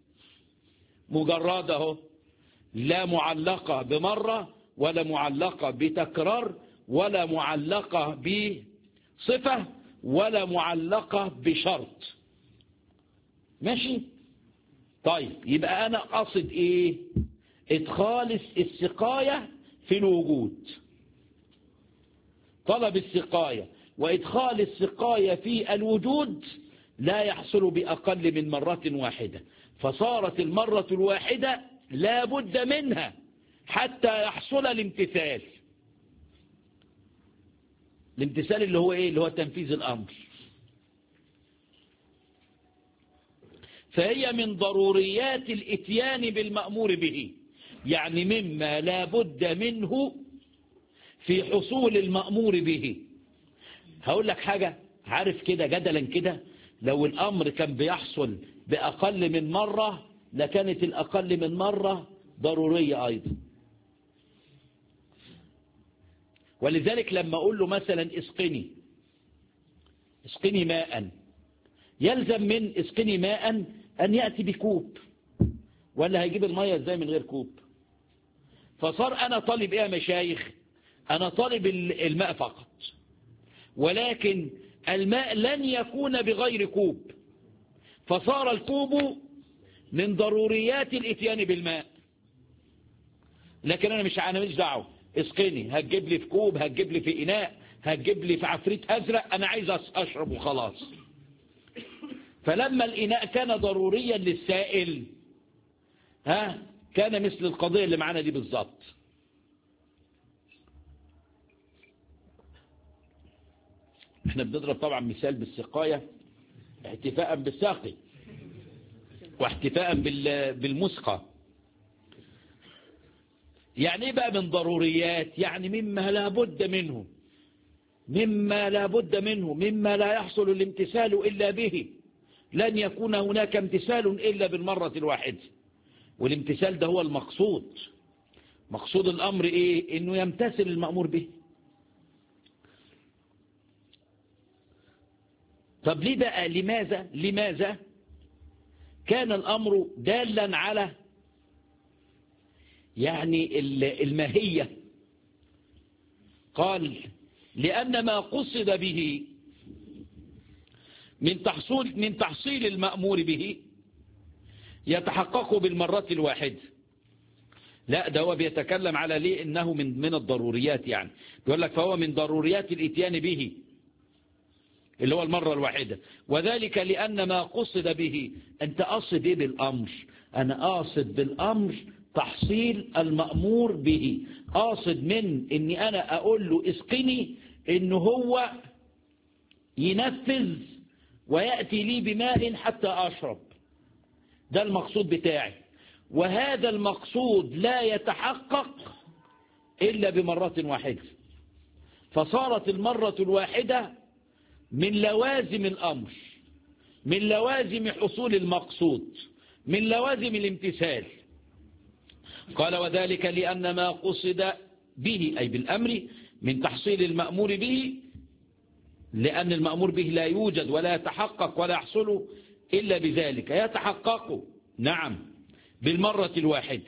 مجرده لا معلقة بمرة ولا معلقة بتكرار ولا معلقة بصفة ولا معلقة بشرط ماشي طيب يبقى أنا أقصد إيه إدخال السقاية في الوجود طلب السقاية وإدخال السقاية في الوجود لا يحصل بأقل من مرة واحدة فصارت المرة الواحدة لا بد منها حتى يحصل الامتثال الامتثال اللي هو ايه اللي هو تنفيذ الامر فهي من ضروريات الاتيان بالمأمور به يعني مما لا بد منه في حصول المأمور به هقول لك حاجة عارف كده جدلا كده لو الأمر كان بيحصل بأقل من مرة لكانت الأقل من مرة ضرورية أيضا ولذلك لما أقول له مثلا اسقني اسقني ماء يلزم من اسقني ماء أن يأتي بكوب ولا هيجيب المية ازاي من غير كوب فصار أنا طالب إيه يا مشايخ أنا طالب الماء فقط ولكن الماء لن يكون بغير كوب فصار الكوب من ضروريات الاتيان بالماء لكن انا مش انا مش دعوه اسقني هتجيب لي في كوب هتجيب لي في اناء هتجيب لي في عفريت ازرق انا عايز اشرب وخلاص فلما الاناء كان ضروريا للسائل ها كان مثل القضيه اللي معانا دي بالظبط احنا بنضرب طبعا مثال بالسقايه احتفاء بالساقي واحتفاء بالمسقى يعني ايه بقى من ضروريات يعني مما لا بد منه مما لا بد منه مما لا يحصل الامتثال إلا به لن يكون هناك امتثال إلا بالمرة الواحدة والامتثال ده هو المقصود مقصود الأمر إيه إنه يمتثل المأمور به طب ليه بقى لماذا لماذا كان الأمر دالا على يعني الماهية قال لأن ما قصد به من تحصيل, من تحصيل المأمور به يتحقق بالمرة الواحدة لا ده هو بيتكلم على ليه انه من من الضروريات يعني بيقول لك فهو من ضروريات الاتيان به اللي هو المرة الواحدة وذلك لأن ما قصد به أنت قصد إيه بالأمر أنا قاصد بالأمر تحصيل المأمور به قاصد من أني أنا أقول له اسقني أنه هو ينفذ ويأتي لي بماء حتى أشرب ده المقصود بتاعي وهذا المقصود لا يتحقق إلا بمرة واحدة فصارت المرة الواحدة من لوازم الأمر من لوازم حصول المقصود من لوازم الامتثال قال وذلك لأن ما قصد به أي بالأمر من تحصيل المأمور به لأن المأمور به لا يوجد ولا يتحقق ولا يحصل إلا بذلك يتحقق نعم بالمرة الواحدة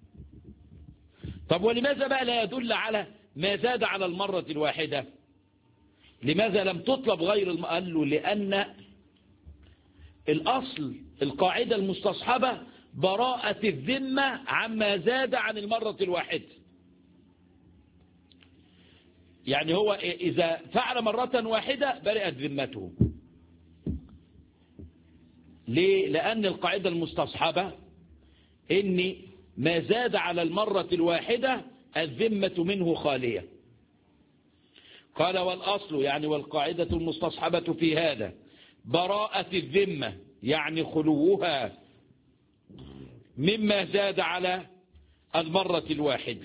طب ولماذا بقى لا يدل على ما زاد على المرة الواحدة لماذا لم تطلب غير الم... قال له لأن الأصل القاعدة المستصحبة براءة الذمة عما زاد عن المرة الواحدة يعني هو إذا فعل مرة واحدة برئت ذمته ليه؟ لأن القاعدة المستصحبة إن ما زاد على المرة الواحدة الذمة منه خالية قال والأصل يعني والقاعدة المستصحبة في هذا براءة الذمة يعني خلوها مما زاد على المرة الواحدة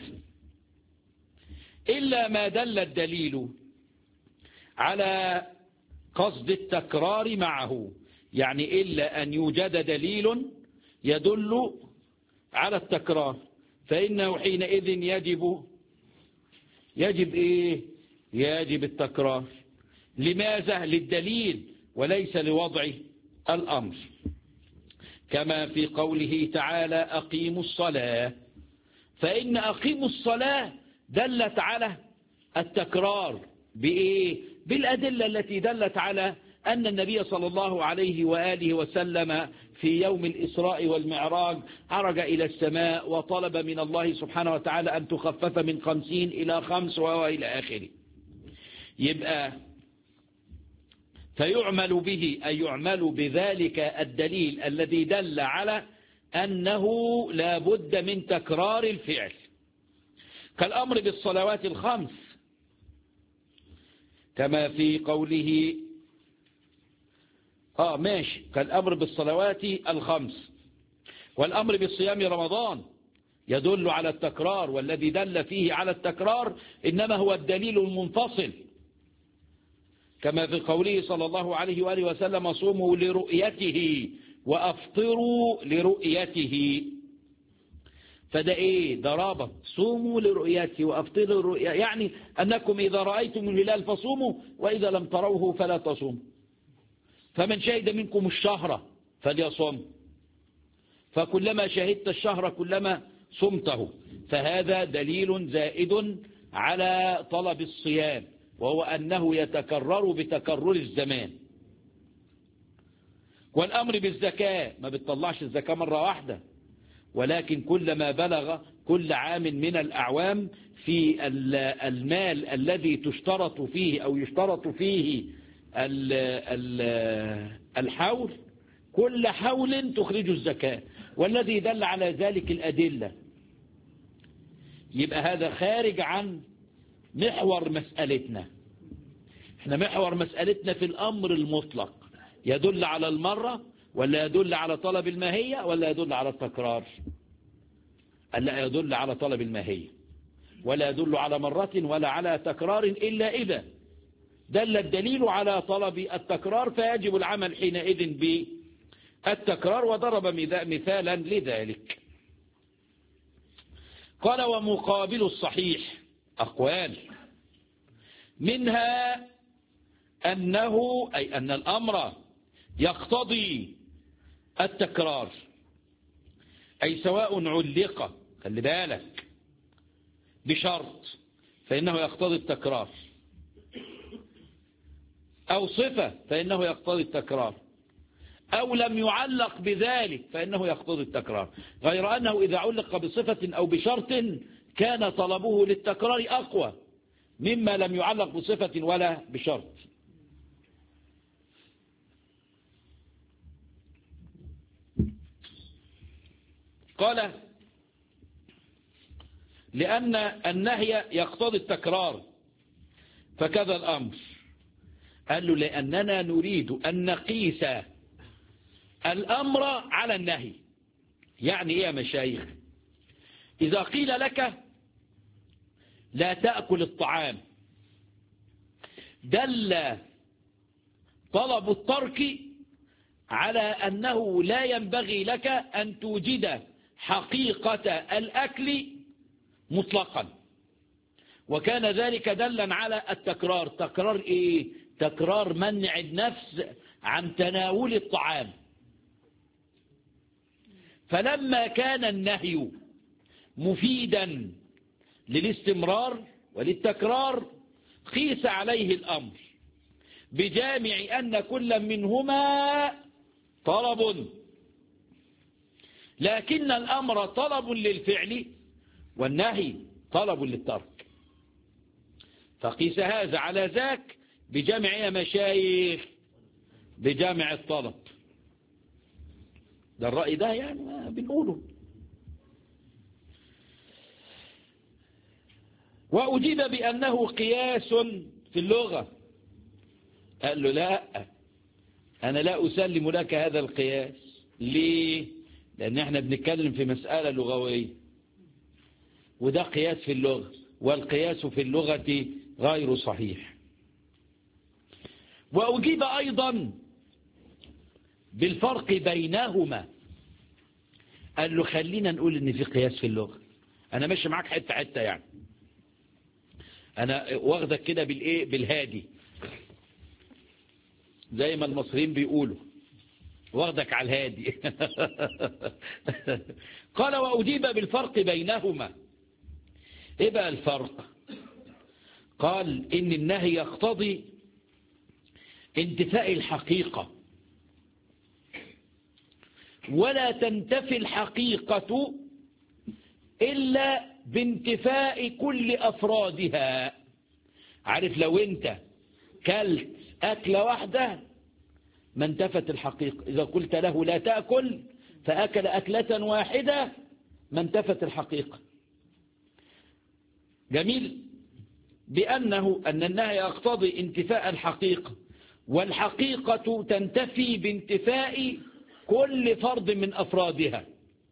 إلا ما دل الدليل على قصد التكرار معه يعني إلا أن يوجد دليل يدل على التكرار فإنه حينئذ يجب يجب إيه يجب التكرار لماذا للدليل وليس لوضع الأمر كما في قوله تعالى أقيموا الصلاة فإن أقيموا الصلاة دلت على التكرار بإيه بالأدلة التي دلت على أن النبي صلى الله عليه وآله وسلم في يوم الإسراء والمعراج عرج إلى السماء وطلب من الله سبحانه وتعالى أن تخفف من خمسين إلى خمس وإلى آخره يبقى فيعمل به أي يعمل بذلك الدليل الذي دل على أنه لا بد من تكرار الفعل كالأمر بالصلوات الخمس كما في قوله آه ماشي كالأمر بالصلوات الخمس والأمر بالصيام رمضان يدل على التكرار والذي دل فيه على التكرار إنما هو الدليل المنفصل كما في قوله صلى الله عليه وآله وسلم صوموا لرؤيته وأفطروا لرؤيته فده ايه ده رابط صوموا لرؤيته وأفطروا لرؤيته يعني أنكم إذا رأيتم الهلال فصوموا وإذا لم تروه فلا تصوموا فمن شهد منكم الشهر فليصم فكلما شهدت الشهر كلما صمته فهذا دليل زائد على طلب الصيام وهو أنه يتكرر بتكرر الزمان والأمر بالزكاة ما بتطلعش الزكاة مرة واحدة ولكن كلما بلغ كل عام من الأعوام في المال الذي تشترط فيه أو يشترط فيه الحول كل حول تخرج الزكاة والذي دل على ذلك الأدلة يبقى هذا خارج عن محور مسألتنا احنا محور مسألتنا في الأمر المطلق يدل على المرة ولا يدل على طلب الماهية ولا يدل على التكرار لا يدل على طلب الماهية ولا يدل على مرة ولا على تكرار إلا إذا دل الدليل على طلب التكرار فيجب العمل حينئذ بالتكرار وضرب مثالا لذلك قال ومقابل الصحيح أقوال منها أنه أي أن الأمر يقتضي التكرار أي سواء علق خلي بالك بشرط فإنه يقتضي التكرار أو صفة فإنه يقتضي التكرار أو لم يعلق بذلك فإنه يقتضي التكرار غير أنه إذا علق بصفة أو بشرط كان طلبه للتكرار أقوى مما لم يعلق بصفة ولا بشرط قال لأن النهي يقتضي التكرار فكذا الأمر قال له لأننا نريد أن نقيس الأمر على النهي يعني إيه يا مشايخ إذا قيل لك لا تأكل الطعام دل طلب الترك على أنه لا ينبغي لك أن توجد حقيقة الأكل مطلقا وكان ذلك دلا على التكرار تكرار إيه تكرار منع النفس عن تناول الطعام فلما كان النهي مفيدا للاستمرار وللتكرار قيس عليه الأمر بجامع أن كل منهما طلب لكن الأمر طلب للفعل والنهي طلب للترك فقيس هذا على ذاك بجمع يا مشايخ بجامع الطلب ده الرأي ده يعني ما بنقوله وأجيب بأنه قياس في اللغة قال له لا أنا لا أسلم لك هذا القياس ليه لأن احنا بنتكلم في مسألة لغوية وده قياس في اللغة والقياس في اللغة غير صحيح وأجيب أيضا بالفرق بينهما قال له خلينا نقول ان في قياس في اللغة انا ماشي معاك حتة حتة يعني انا واخدك كده بالايه بالهادي زي ما المصريين بيقولوا واخدك على الهادي قال وأجيب بالفرق بينهما ايه بقى الفرق قال ان النهي يقتضي انتفاء الحقيقة ولا تنتفي الحقيقة إلا بانتفاء كل أفرادها عارف لو انت كلت أكلة واحدة ما انتفت الحقيقة إذا قلت له لا تأكل فأكل أكلة واحدة ما انتفت الحقيقة جميل بأنه أن النهي يقتضي انتفاء الحقيقة والحقيقة تنتفي بانتفاء كل فرد من أفرادها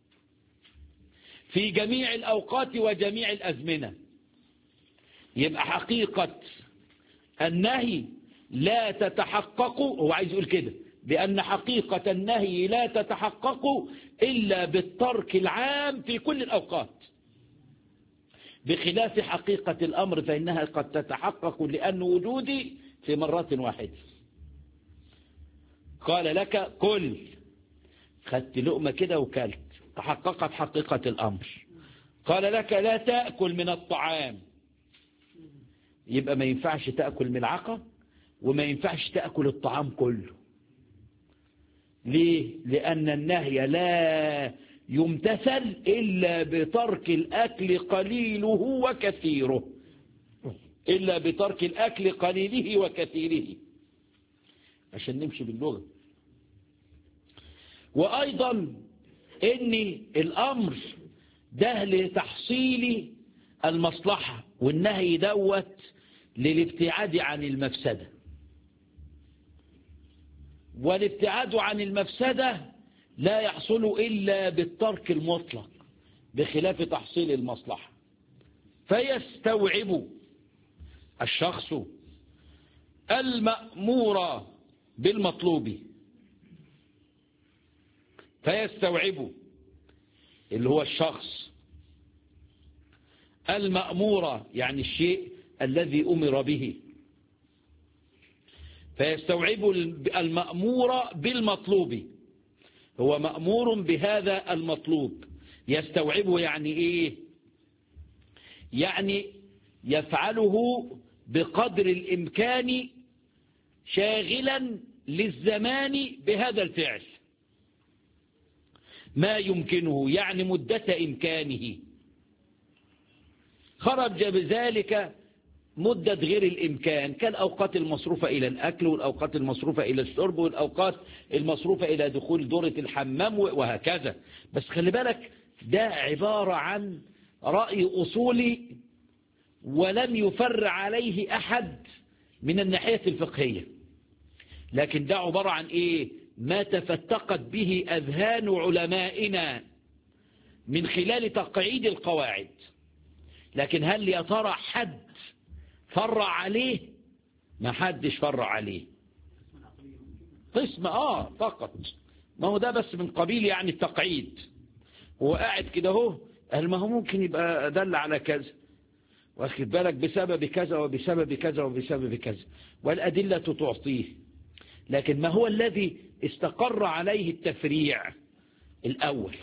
في جميع الأوقات وجميع الأزمنة يبقى حقيقة النهي لا تتحقق هو عايز يقول كده بأن حقيقة النهي لا تتحقق إلا بالترك العام في كل الأوقات بخلاف حقيقة الأمر فإنها قد تتحقق لأن وجودي في مرات واحدة قال لك كل خدت لقمة كده وكلت تحققت حقيقة الأمر قال لك لا تأكل من الطعام يبقى ما ينفعش تأكل ملعقة وما ينفعش تأكل الطعام كله ليه لأن النهي لا يمتثل إلا بترك الأكل قليله وكثيره إلا بترك الأكل قليله وكثيره عشان نمشي باللغة وأيضا إن الأمر ده لتحصيل المصلحة والنهي دوت للابتعاد عن المفسدة والابتعاد عن المفسدة لا يحصل إلا بالترك المطلق بخلاف تحصيل المصلحة فيستوعب الشخص المأمور بالمطلوب فيستوعب اللي هو الشخص المأمور يعني الشيء الذي أمر به فيستوعب المأمور بالمطلوب هو مأمور بهذا المطلوب يستوعبه يعني ايه يعني يفعله بقدر الإمكان شاغلا للزمان بهذا الفعل ما يمكنه يعني مدة إمكانه خرج بذلك مدة غير الإمكان كالأوقات المصروفة إلى الأكل والأوقات المصروفة إلى الشرب والأوقات المصروفة إلى دخول دورة الحمام وهكذا بس خلي بالك ده عبارة عن رأي أصولي ولم يفر عليه أحد من الناحية الفقهية لكن ده عبارة عن إيه ما تفتقت به أذهان علمائنا من خلال تقعيد القواعد لكن هل يا ترى حد فرع عليه ما حدش فرع عليه قسم اه فقط ما هو ده بس من قبيل يعني التقعيد هو قاعد كده اهو قال ما هو ممكن يبقى دل على كذا واخد بالك بسبب كذا وبسبب كذا وبسبب كذا والأدلة تعطيه لكن ما هو الذي استقر عليه التفريع الأول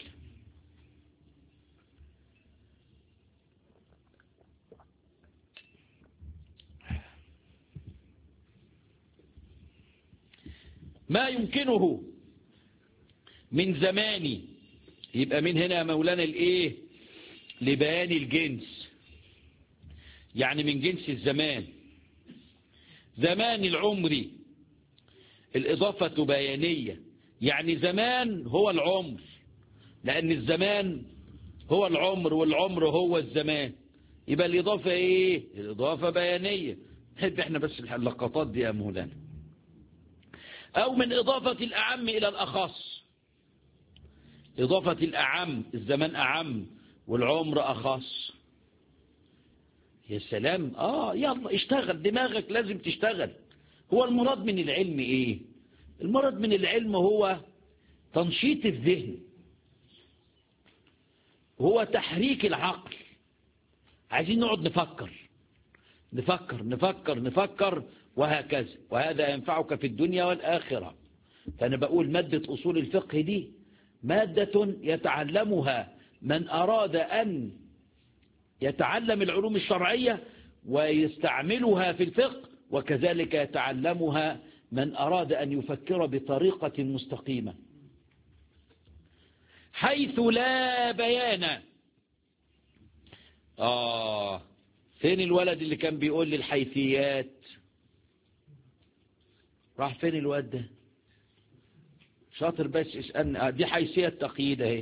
ما يمكنه من زماني يبقى من هنا مولانا الايه لبيان الجنس يعني من جنس الزمان زمان العمر الإضافة بيانية يعني زمان هو العمر لأن الزمان هو العمر والعمر هو الزمان يبقى الإضافة إيه الإضافة بيانية نحب إحنا بس اللقطات دي يا مولانا أو من إضافة الأعم إلى الأخص إضافة الأعم الزمان أعم والعمر أخص يا سلام آه يلا اشتغل دماغك لازم تشتغل هو المراد من العلم إيه المراد من العلم هو تنشيط الذهن هو تحريك العقل عايزين نقعد نفكر نفكر نفكر نفكر وهكذا وهذا ينفعك في الدنيا والآخرة فأنا بقول مادة أصول الفقه دي مادة يتعلمها من أراد أن يتعلم العلوم الشرعية ويستعملها في الفقه وكذلك يتعلمها من أراد أن يفكر بطريقة مستقيمة حيث لا بيان آه فين الولد اللي كان بيقول لي الحيثيات راح فين الواد ده شاطر بس اسألني دي حيثية تقييد اهي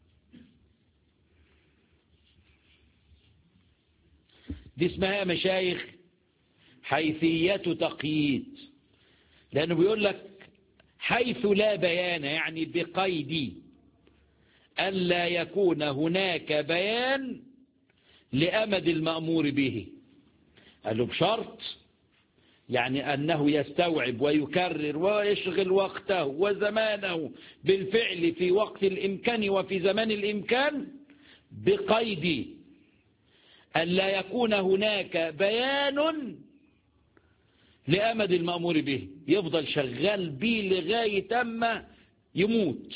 دي اسمها مشايخ حيثية تقييد لأنه بيقول لك حيث لا بيان يعني بقيد ألا يكون هناك بيان لأمد المأمور به قال له بشرط يعني أنه يستوعب ويكرر ويشغل وقته وزمانه بالفعل في وقت الإمكان وفي زمان الإمكان بقيد أن لا يكون هناك بيان لأمد المأمور به يفضل شغال بيه لغاية أما يموت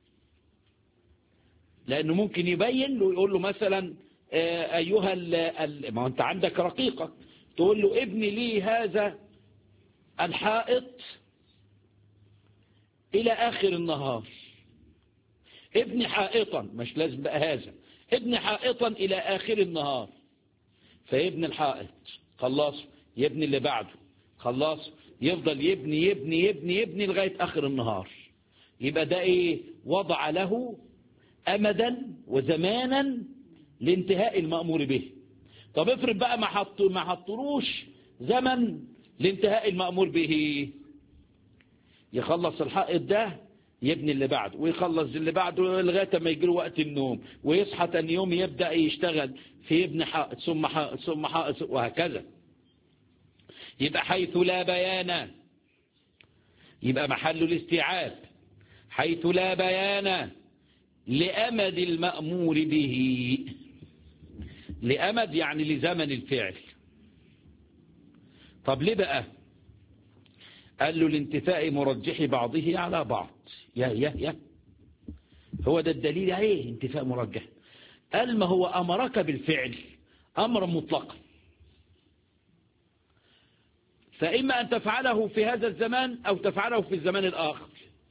لأنه ممكن يبين له يقول له مثلا أيها ال ما أنت عندك رقيقة تقول له ابني لي هذا الحائط إلى آخر النهار ابني حائطا مش لازم بقى هذا ابني حائطا إلى آخر النهار فيبني الحائط خلاص يبني اللي بعده خلاص يفضل يبني يبني يبني يبني لغاية آخر النهار يبقى ده ايه وضع له أمدا وزمانا لانتهاء المأمور به طب افرض بقى ما حط ما حطلوش زمن لانتهاء المأمور به يخلص الحائط ده يبني اللي بعده ويخلص اللي بعده لغاية ما يجي له وقت النوم ويصحى تاني يوم يبدأ يشتغل في يبني حائط ثم حائط ثم حائط وهكذا يبقى حيث لا بيان يبقى محل الاستيعاب حيث لا بيان لأمد المأمور به لأمد يعني لزمن الفعل طب ليه بقى قال له لانتفاء مرجح بعضه على بعض يا يا يا هو ده الدليل عليه انتفاء مرجح قال ما هو أمرك بالفعل أمرا مطلقا فإما أن تفعله في هذا الزمان أو تفعله في الزمان الآخر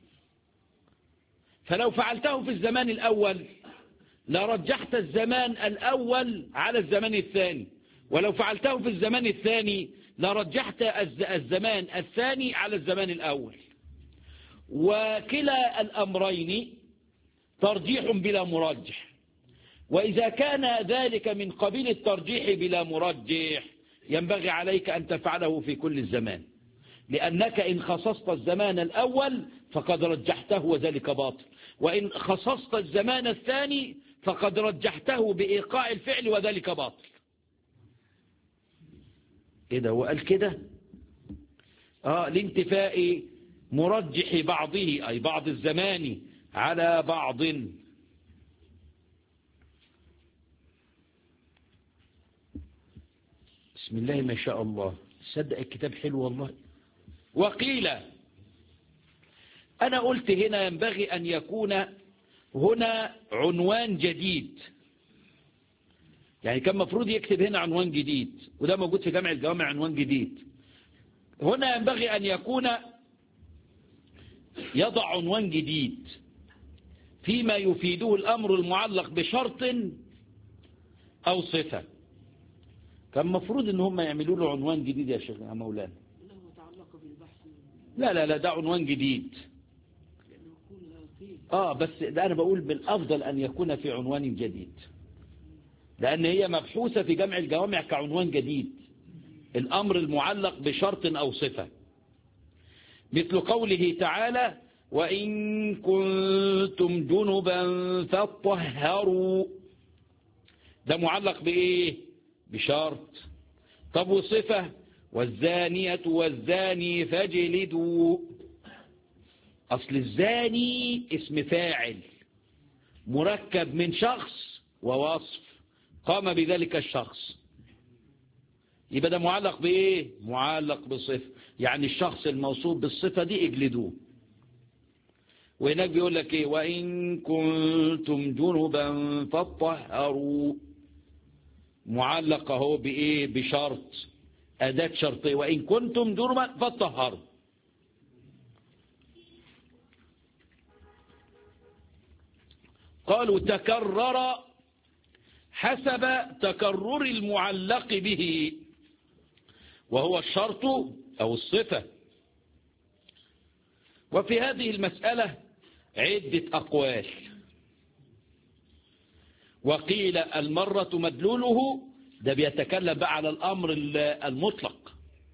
فلو فعلته في الزمان الأول لرجحت الزمان الأول على الزمان الثاني ولو فعلته في الزمان الثاني لرجحت الزمان الثاني على الزمان الأول وكلا الأمرين ترجيح بلا مرجح وإذا كان ذلك من قبيل الترجيح بلا مرجح ينبغي عليك أن تفعله في كل الزمان لأنك إن خصصت الزمان الأول فقد رجحته وذلك باطل وإن خصصت الزمان الثاني فقد رجحته بإيقاع الفعل وذلك باطل إيه ده وقال كده آه لانتفاء مرجح بعضه أي بعض الزمان على بعض بسم الله ما شاء الله صدق الكتاب حلو والله وقيل أنا قلت هنا ينبغي أن يكون هنا عنوان جديد يعني كان مفروض يكتب هنا عنوان جديد وده موجود في جامع الجوامع عنوان جديد هنا ينبغي أن يكون يضع عنوان جديد فيما يفيده الأمر المعلق بشرط أو صفة كان مفروض ان هم يعملوا له عنوان جديد يا شيخ يا مولانا له تعلق بالبحث لا لا لا ده عنوان جديد لأنه يكون فيه اه بس ده انا بقول بالافضل ان يكون في عنوان جديد لان هي مبحوثة في جمع الجوامع كعنوان جديد الامر المعلق بشرط او صفة مثل قوله تعالى وإن كنتم جنبا فاطهروا ده معلق بإيه بشرط طب وصفة والزانية والزاني فاجلدوا أصل الزاني اسم فاعل مركب من شخص ووصف قام بذلك الشخص يبقى ده معلق بإيه معلق بصفة يعني الشخص الموصوف بالصفة دي اجلدوه وهناك بيقول لك ايه وإن كنتم جنبا فاطهروا معلق اهو بايه بشرط أداة شرطية وإن كنتم جنبا فاطهروا قالوا تكرر حسب تكرر المعلق به وهو الشرط أو الصفة وفي هذه المسألة عدة أقوال وقيل المرة مدلوله ده بيتكلم بقى على الأمر المطلق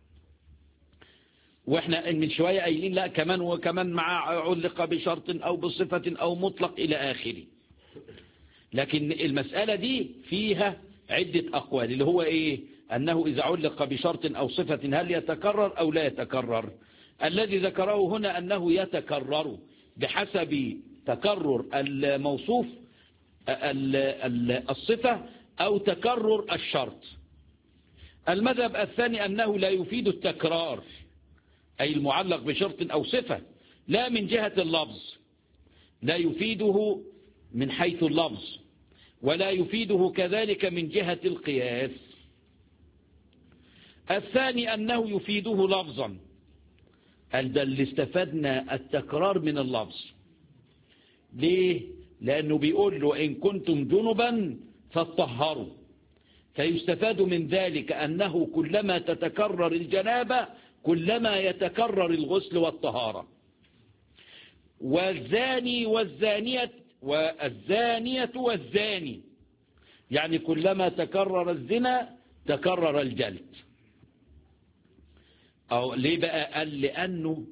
واحنا من شوية قايلين لا كمان وكمان مع علق بشرط أو بصفة أو مطلق إلى آخره لكن المسألة دي فيها عدة أقوال اللي هو إيه أنه إذا علق بشرط أو صفة هل يتكرر أو لا يتكرر الذي ذكره هنا أنه يتكرر بحسب تكرر الموصوف الصفة أو تكرر الشرط المذهب الثاني أنه لا يفيد التكرار أي المعلق بشرط أو صفة لا من جهة اللفظ لا يفيده من حيث اللفظ ولا يفيده كذلك من جهة القياس الثاني أنه يفيده لفظا ده اللي استفدنا التكرار من اللفظ ليه لأنه بيقول له إن كنتم جنبا فاطهروا فيستفاد من ذلك أنه كلما تتكرر الجنابة كلما يتكرر الغسل والطهارة والزاني والزانية والزانية والزاني يعني كلما تكرر الزنا تكرر الجلد أو ليه بقى قال لأنه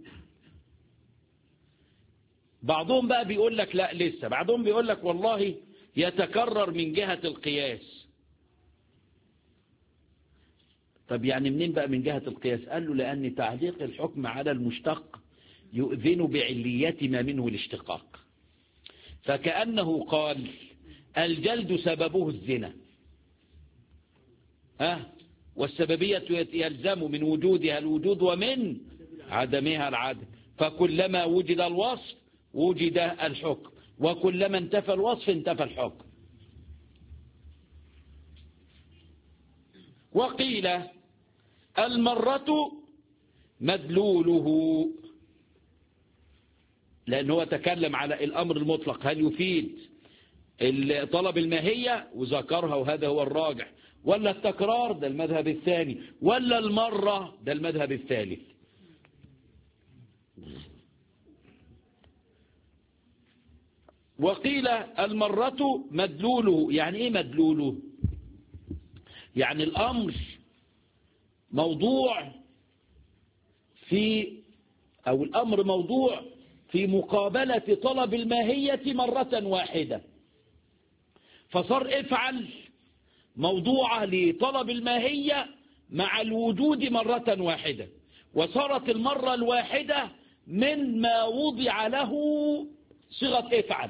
بعضهم بقى بيقول لك لا لسه بعضهم بيقول لك والله يتكرر من جهة القياس طب يعني منين بقى من جهة القياس قال له لأن تعليق الحكم على المشتق يؤذن بعلية ما منه الاشتقاق فكأنه قال الجلد سببه الزنا ها والسببية يلزم من وجودها الوجود ومن عدمها العدم فكلما وجد الوصف وجد الحكم وكلما انتفى الوصف انتفى الحكم وقيل المرة مدلوله لأنه تكلم على الأمر المطلق هل يفيد طلب الماهية وذكرها وهذا هو الراجح ولا التكرار ده المذهب الثاني ولا المرة ده المذهب الثالث وقيل المرة مدلوله يعني ايه مدلوله يعني الأمر موضوع في أو الأمر موضوع في مقابلة طلب الماهية مرة واحدة فصار افعل موضوعة لطلب الماهية مع الوجود مرة واحدة وصارت المرة الواحدة من ما وضع له صيغة افعل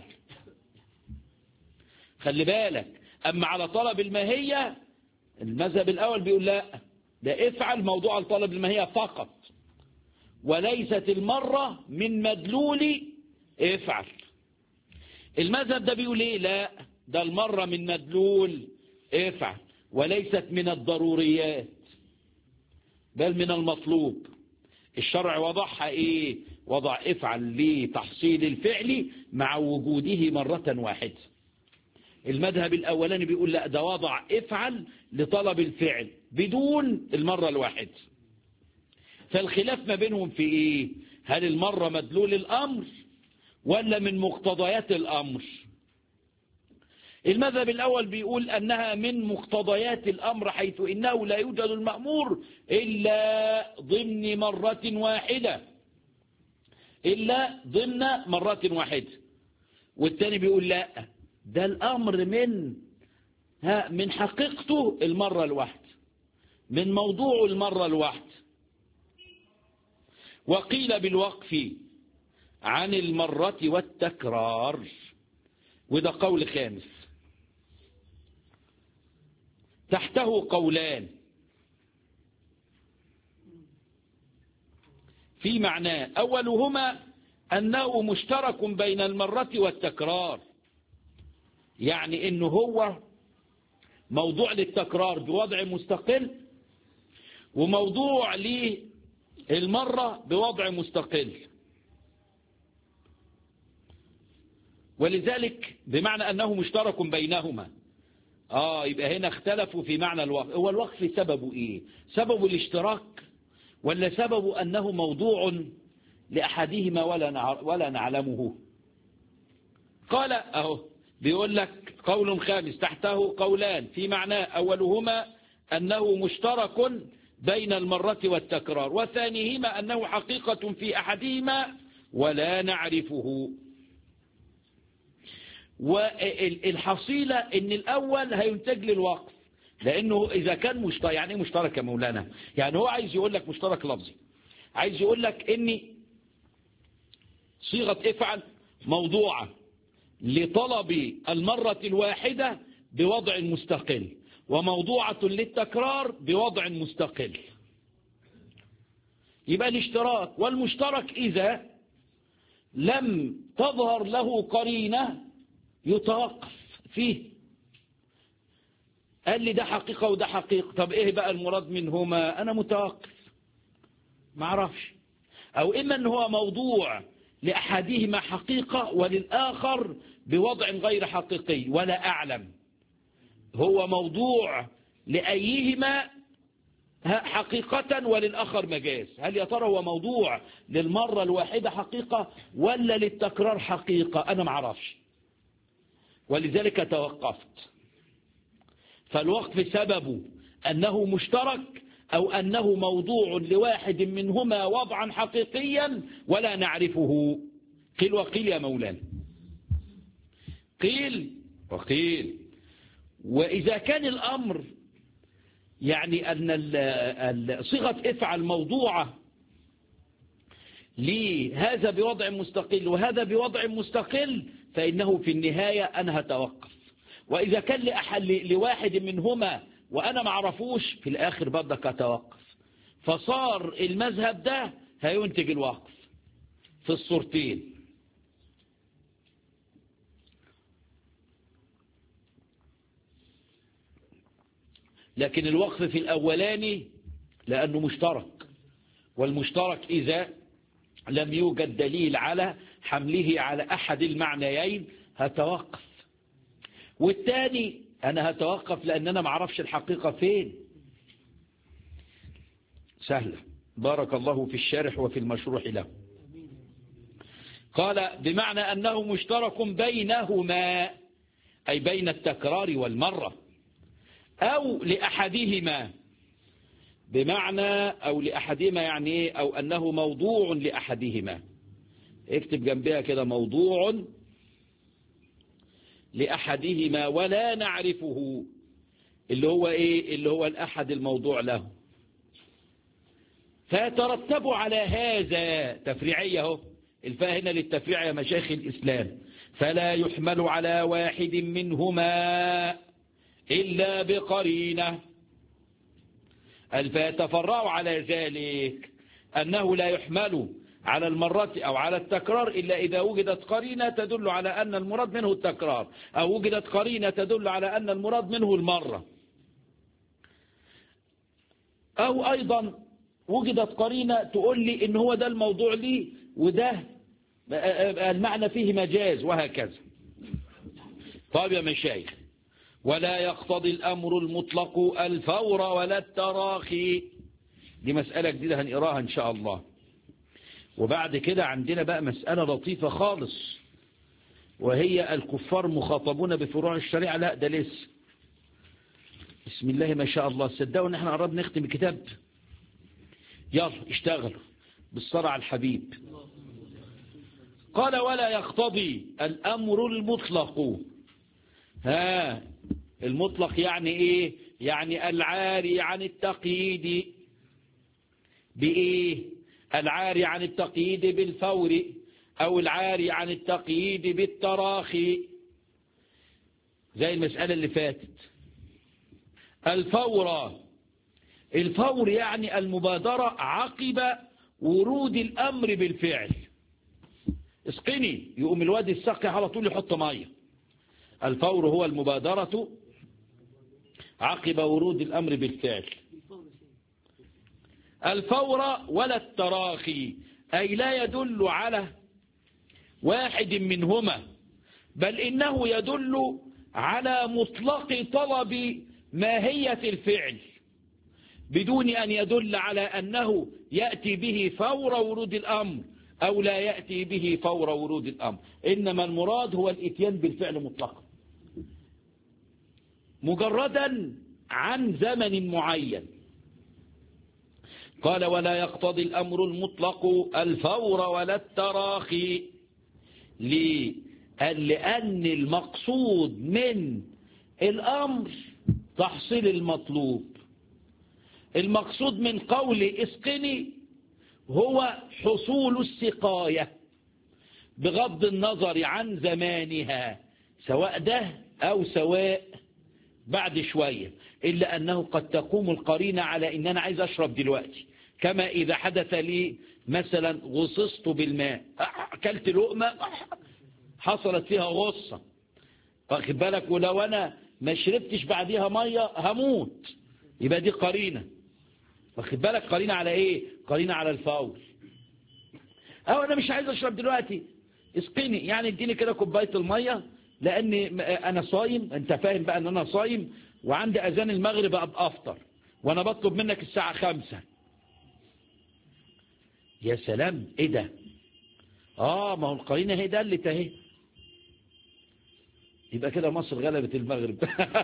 خلي بالك أما على طلب الماهية المذهب الأول بيقول لا ده افعل موضوع طلب الماهية فقط وليست المرة من مدلول افعل المذهب ده بيقول ايه لا ده المرة من مدلول افعل وليست من الضروريات بل من المطلوب الشرع وضعها ايه وضع افعل لتحصيل الفعل مع وجوده مرة واحدة المذهب الاولاني بيقول لا ده وضع افعل لطلب الفعل بدون المرة الواحدة فالخلاف ما بينهم في ايه هل المرة مدلول الامر ولا من مقتضيات الامر المذهب الأول بيقول أنها من مقتضيات الأمر حيث إنه لا يوجد المأمور إلا ضمن مرة واحدة إلا ضمن مرة واحدة والتاني بيقول لا ده الأمر من ها من حقيقته المرة الواحدة من موضوع المرة الواحدة وقيل بالوقف عن المرة والتكرار وده قول خامس تحته قولان في معناه أولهما أنه مشترك بين المرة والتكرار يعني أنه هو موضوع للتكرار بوضع مستقل وموضوع للمرة بوضع مستقل ولذلك بمعنى أنه مشترك بينهما آه يبقى هنا اختلفوا في معنى الوقف هو الوقف سببه إيه سبب الاشتراك ولا سبب أنه موضوع لأحدهما ولا ولا نعلمه قال أهو بيقول لك قول خامس تحته قولان في معناه أولهما أنه مشترك بين المرة والتكرار وثانيهما أنه حقيقة في أحدهما ولا نعرفه والحصيلة ان الاول هينتج للوقف لانه اذا كان مشترك يعني ايه مشترك يا مولانا يعني هو عايز يقول لك مشترك لفظي عايز يقول لك ان صيغة افعل موضوعة لطلب المرة الواحدة بوضع مستقل وموضوعة للتكرار بوضع مستقل يبقى الاشتراك والمشترك إذا لم تظهر له قرينة يتوقف فيه قال لي ده حقيقة وده حقيقة طب ايه بقى المراد منهما انا متوقف ما اعرفش او اما ان هو موضوع لاحدهما حقيقة وللاخر بوضع غير حقيقي ولا اعلم هو موضوع لايهما حقيقة وللآخر مجاز هل يا ترى هو موضوع للمرة الواحدة حقيقة ولا للتكرار حقيقة أنا معرفش ولذلك توقفت فالوقف سببه أنه مشترك أو أنه موضوع لواحد منهما وضعا حقيقيا ولا نعرفه قيل وقيل يا مولانا قيل وقيل وإذا كان الأمر يعني أن صيغة افعل موضوعة لهذا بوضع مستقل وهذا بوضع مستقل فإنه في النهاية أنا هتوقف وإذا كان لأحد لواحد منهما وأنا معرفوش في الآخر بدك أتوقف فصار المذهب ده هينتج الوقف في الصورتين لكن الوقف في الأولاني لأنه مشترك والمشترك إذا لم يوجد دليل على حمله على أحد المعنيين هتوقف والثاني أنا هتوقف لأن أنا معرفش الحقيقة فين سهلة بارك الله في الشارح وفي المشروح له قال بمعنى أنه مشترك بينهما أي بين التكرار والمرة أو لأحدهما بمعنى أو لأحدهما يعني إيه أو أنه موضوع لأحدهما اكتب جنبها كده موضوع لأحدهما ولا نعرفه اللي هو إيه اللي هو الأحد الموضوع له فيترتب على هذا تفريعية اهو الفاء هنا للتفريع يا مشايخ الإسلام فلا يحمل على واحد منهما إلا بقرينة فيتفرع على ذلك أنه لا يحمل على المرة أو على التكرار إلا إذا وجدت قرينة تدل على أن المراد منه التكرار أو وجدت قرينة تدل على أن المراد منه المرة أو أيضا وجدت قرينة تقول لي إن هو ده الموضوع لي وده المعنى فيه مجاز وهكذا طيب يا مشايخ ولا يقتضي الأمر المطلق الفور ولا التراخي دي مسألة جديدة هنقراها إن شاء الله وبعد كده عندنا بقى مسألة لطيفة خالص وهي الكفار مخاطبون بفروع الشريعة لا ده لسه بسم الله ما شاء الله صدقوا ان احنا قربنا نختم الكتاب يلا اشتغلوا بالصرع الحبيب قال ولا يقتضي الأمر المطلق ها المطلق يعني ايه يعني العاري عن التقييد بايه العاري عن التقييد بالفور او العاري عن التقييد بالتراخي زي المسألة اللي فاتت الفور الفور يعني المبادرة عقب ورود الأمر بالفعل اسقني يقوم الواد السقي على طول يحط مية الفور هو المبادرة عقب ورود الأمر بالفعل الفور ولا التراخي أي لا يدل على واحد منهما بل إنه يدل على مطلق طلب ماهية الفعل بدون أن يدل على أنه يأتي به فور ورود الأمر أو لا يأتي به فور ورود الأمر إنما المراد هو الاتيان بالفعل مطلقا مجردا عن زمن معين قال ولا يقتضي الأمر المطلق الفور ولا التراخي لأن المقصود من الأمر تحصيل المطلوب المقصود من قول اسقني هو حصول السقاية بغض النظر عن زمانها سواء ده أو سواء بعد شوية إلا أنه قد تقوم القرينة على إن أنا عايز أشرب دلوقتي كما إذا حدث لي مثلا غصصت بالماء أكلت لقمة حصلت فيها غصة واخد بالك ولو أنا ما شربتش بعديها مية هموت يبقى دي قرينة واخد بالك قرينة على ايه قرينة على الفور او انا مش عايز اشرب دلوقتي اسقيني يعني اديني كده كوبايه الميه لان انا صايم انت فاهم بقى ان انا صايم وعندي اذان المغرب ابقى افطر وانا بطلب منك الساعه خمسة يا سلام ايه ده اه ما هو القرينه هي دلت اهي يبقى كده مصر غلبت المغرب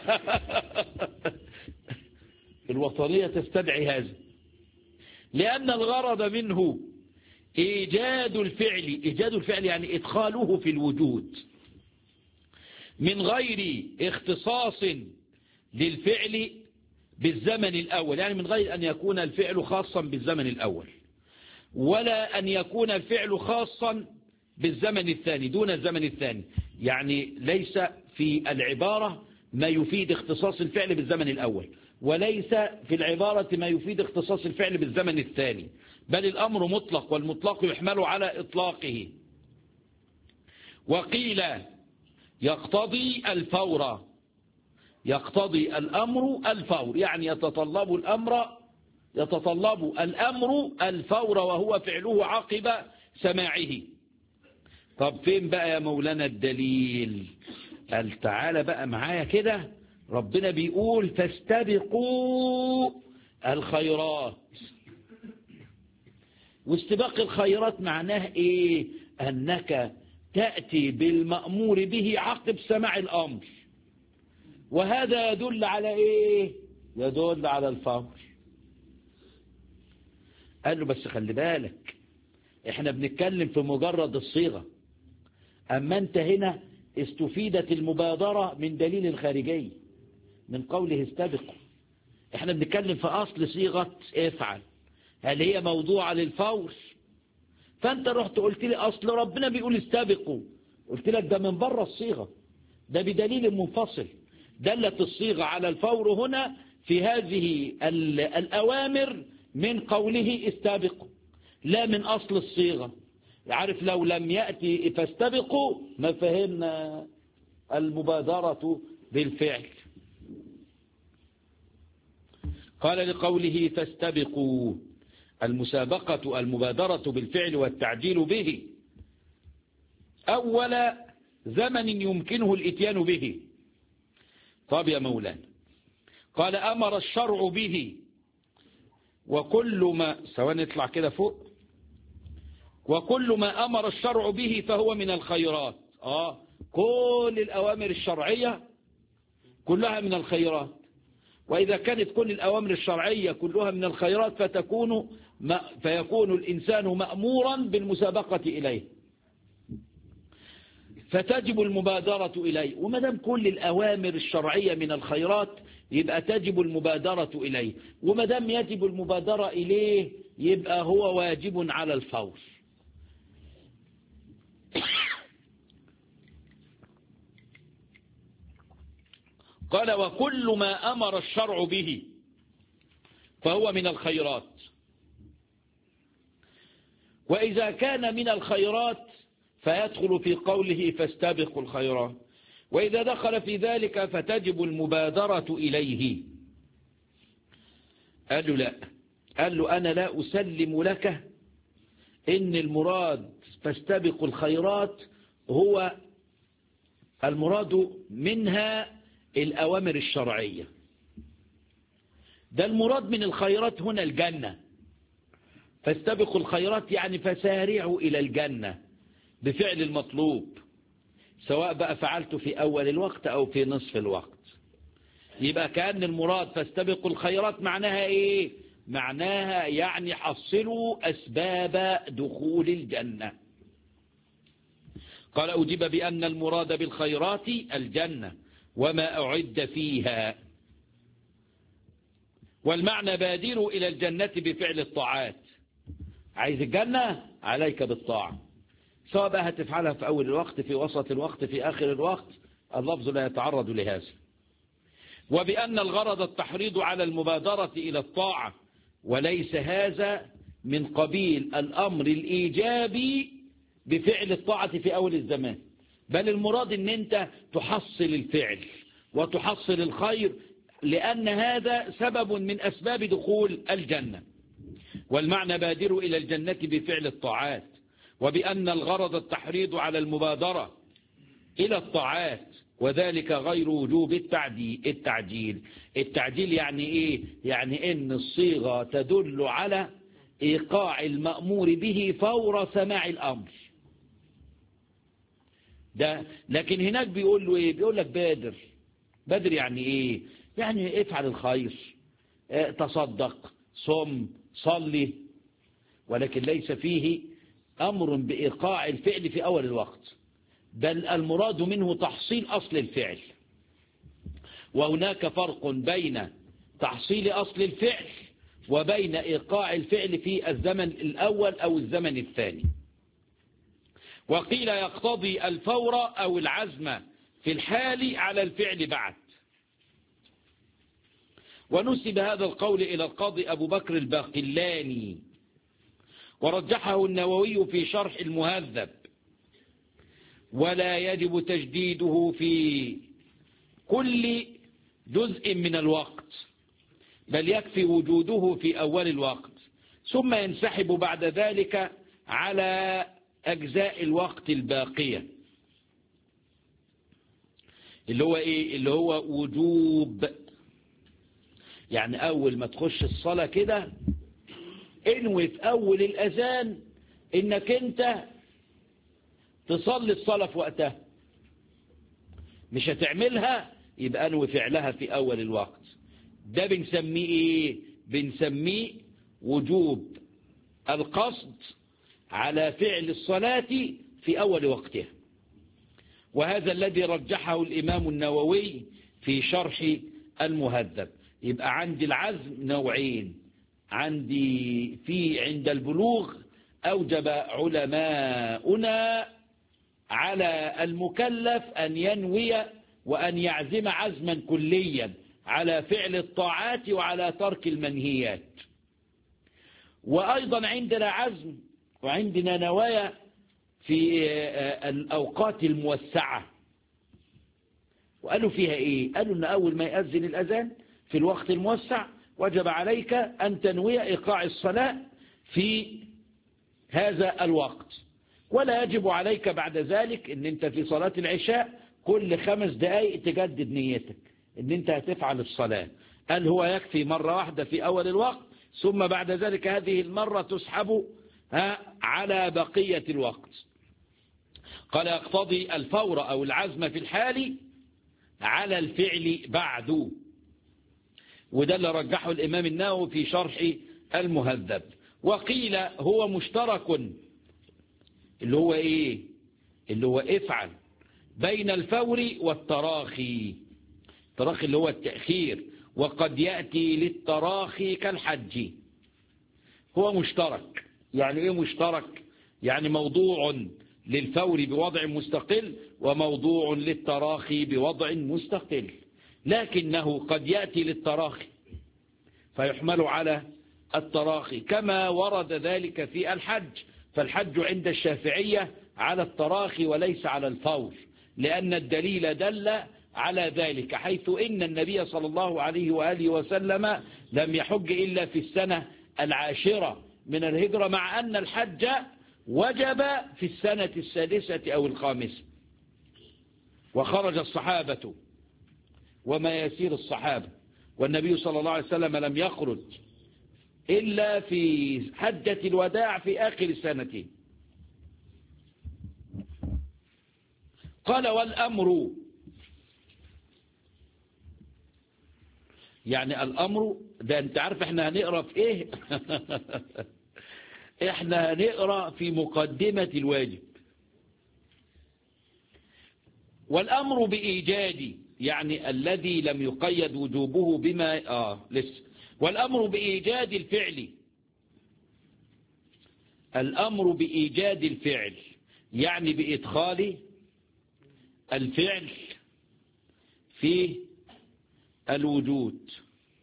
الوطنية تستدعي هذا لأن الغرض منه إيجاد الفعل إيجاد الفعل يعني إدخاله في الوجود من غير اختصاص للفعل بالزمن الأول يعني من غير أن يكون الفعل خاصا بالزمن الأول ولا أن يكون الفعل خاصا بالزمن الثاني دون الزمن الثاني يعني ليس في العبارة ما يفيد اختصاص الفعل بالزمن الأول وليس في العبارة ما يفيد اختصاص الفعل بالزمن الثاني بل الأمر مطلق والمطلق يحمل على إطلاقه وقيل يقتضي الفور يقتضي الأمر الفور يعني يتطلب الأمر يتطلب الأمر الفور وهو فعله عقب سماعه طب فين بقى يا مولانا الدليل قال تعالى بقى معايا كده ربنا بيقول فاستبقوا الخيرات واستباق الخيرات معناه ايه انك تأتي بالمأمور به عقب سماع الأمر وهذا يدل على ايه يدل على الفور قال له بس خلي بالك احنا بنتكلم في مجرد الصيغة اما انت هنا استفيدت المبادرة من دليل خارجي من قوله استبقوا احنا بنتكلم في اصل صيغة افعل هل هي موضوعة للفور فانت رحت قلت لي اصل ربنا بيقول استبقوا قلت لك ده من بره الصيغة ده بدليل منفصل دلت الصيغة على الفور هنا في هذه الأوامر من قوله استبقوا لا من أصل الصيغة عارف لو لم يأتي فاستبقوا ما فهمنا المبادرة بالفعل قال لقوله فاستبقوا المسابقة المبادرة بالفعل والتعجيل به أول زمن يمكنه الاتيان به طب يا مولانا قال أمر الشرع به وكل ما سواء نطلع كده فوق وكل ما أمر الشرع به فهو من الخيرات آه كل الأوامر الشرعية كلها من الخيرات وإذا كانت كل الأوامر الشرعية كلها من الخيرات فتكون فيكون الإنسان مأمورا بالمسابقة إليه فتجب المبادرة إليه وما دام كل الأوامر الشرعية من الخيرات يبقى تجب المبادرة إليه وما دام يجب المبادرة إليه يبقى هو واجب على الفور قال وكل ما أمر الشرع به فهو من الخيرات وإذا كان من الخيرات فيدخل في قوله فاستبقوا الخيرات وإذا دخل في ذلك فتجب المبادرة إليه قال له لا قال له أنا لا أسلم لك إن المراد فاستبقوا الخيرات هو المراد منها الأوامر الشرعية ده المراد من الخيرات هنا الجنة فاستبقوا الخيرات يعني فسارعوا إلى الجنة بفعل المطلوب سواء بقى فعلته في أول الوقت أو في نصف الوقت يبقى كأن المراد فاستبقوا الخيرات معناها إيه معناها يعني حصلوا أسباب دخول الجنة قال أجيب بأن المراد بالخيرات الجنة وما أعد فيها والمعنى بادروا إلى الجنة بفعل الطاعات عايز الجنة عليك بالطاعة سواء بقى هتفعلها في أول الوقت في وسط الوقت في آخر الوقت اللفظ لا يتعرض لهذا وبأن الغرض التحريض على المبادرة إلى الطاعة وليس هذا من قبيل الأمر الإيجابي بفعل الطاعة في أول الزمان بل المراد ان انت تحصل الفعل وتحصل الخير لأن هذا سبب من أسباب دخول الجنة والمعنى بادروا إلى الجنة بفعل الطاعات وبأن الغرض التحريض على المبادرة إلى الطاعات وذلك غير وجوب التعديل التعجيل التعجيل يعني إيه يعني إن الصيغة تدل على إيقاع المأمور به فور سماع الأمر ده لكن هناك بيقول له ايه بيقول لك بادر بادر يعني ايه يعني افعل الخير اه تصدق صم صلي ولكن ليس فيه امر بايقاع الفعل في اول الوقت بل المراد منه تحصيل اصل الفعل وهناك فرق بين تحصيل اصل الفعل وبين ايقاع الفعل في الزمن الاول او الزمن الثاني وقيل يقتضي الفور أو العزم في الحال على الفعل بعد ونسب هذا القول إلى القاضي أبو بكر الباقلاني ورجحه النووي في شرح المهذب ولا يجب تجديده في كل جزء من الوقت بل يكفي وجوده في أول الوقت ثم ينسحب بعد ذلك على أجزاء الوقت الباقية اللي هو إيه اللي هو وجوب يعني أول ما تخش الصلاة كده انوي في أول الأذان إنك أنت تصلي الصلاة في وقتها مش هتعملها يبقى انوي فعلها في أول الوقت ده بنسميه إيه بنسميه وجوب القصد على فعل الصلاة في أول وقتها وهذا الذي رجحه الإمام النووي في شرح المهذب يبقى عندي العزم نوعين عندي في عند البلوغ أوجب علماؤنا على المكلف أن ينوي وأن يعزم عزما كليا على فعل الطاعات وعلى ترك المنهيات وأيضا عندنا عزم وعندنا نوايا في الأوقات الموسعة وقالوا فيها إيه قالوا أن أول ما يأذن الأذان في الوقت الموسع وجب عليك أن تنوي إيقاع الصلاة في هذا الوقت ولا يجب عليك بعد ذلك أن أنت في صلاة العشاء كل خمس دقائق تجدد نيتك أن أنت هتفعل الصلاة قال هو يكفي مرة واحدة في أول الوقت ثم بعد ذلك هذه المرة تسحب على بقية الوقت قال يقتضي الفور أو العزم في الحال على الفعل بعد وده اللي رجحه الإمام النووي في شرح المهذب وقيل هو مشترك اللي هو إيه اللي هو افعل بين الفور والتراخي التراخي اللي هو التأخير وقد يأتي للتراخي كالحج هو مشترك يعني ايه مشترك يعني موضوع للفور بوضع مستقل وموضوع للتراخي بوضع مستقل لكنه قد يأتي للتراخي فيحمل على التراخي كما ورد ذلك في الحج فالحج عند الشافعية على التراخي وليس على الفور لأن الدليل دل على ذلك حيث إن النبي صلى الله عليه وآله وسلم لم يحج إلا في السنة العاشرة من الهجرة مع أن الحج وجب في السنة السادسة أو الخامسة وخرج الصحابة وما يسير الصحابة والنبي صلى الله عليه وسلم لم يخرج إلا في حجة الوداع في آخر السنة قال والأمر يعني الأمر ده أنت عارف احنا هنقرأ في ايه احنا هنقرأ في مقدمة الواجب والأمر بإيجاد يعني الذي لم يقيد وجوبه بما آه لسه والأمر بإيجاد الفعل الأمر بإيجاد الفعل يعني بإدخال الفعل في الوجود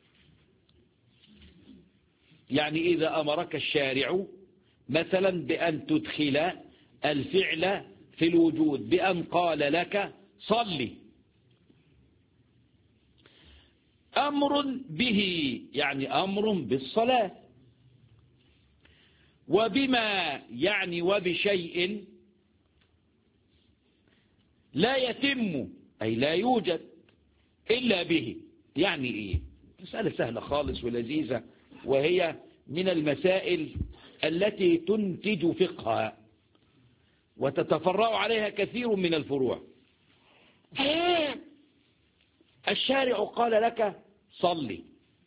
يعني إذا أمرك الشارع مثلا بأن تدخل الفعل في الوجود بأن قال لك صلي أمر به يعني أمر بالصلاة وبما يعني وبشيء لا يتم أي لا يوجد إلا به يعني إيه مسألة سهلة خالص ولذيذة وهي من المسائل التي تنتج فقها وتتفرع عليها كثير من الفروع الشارع قال لك صلي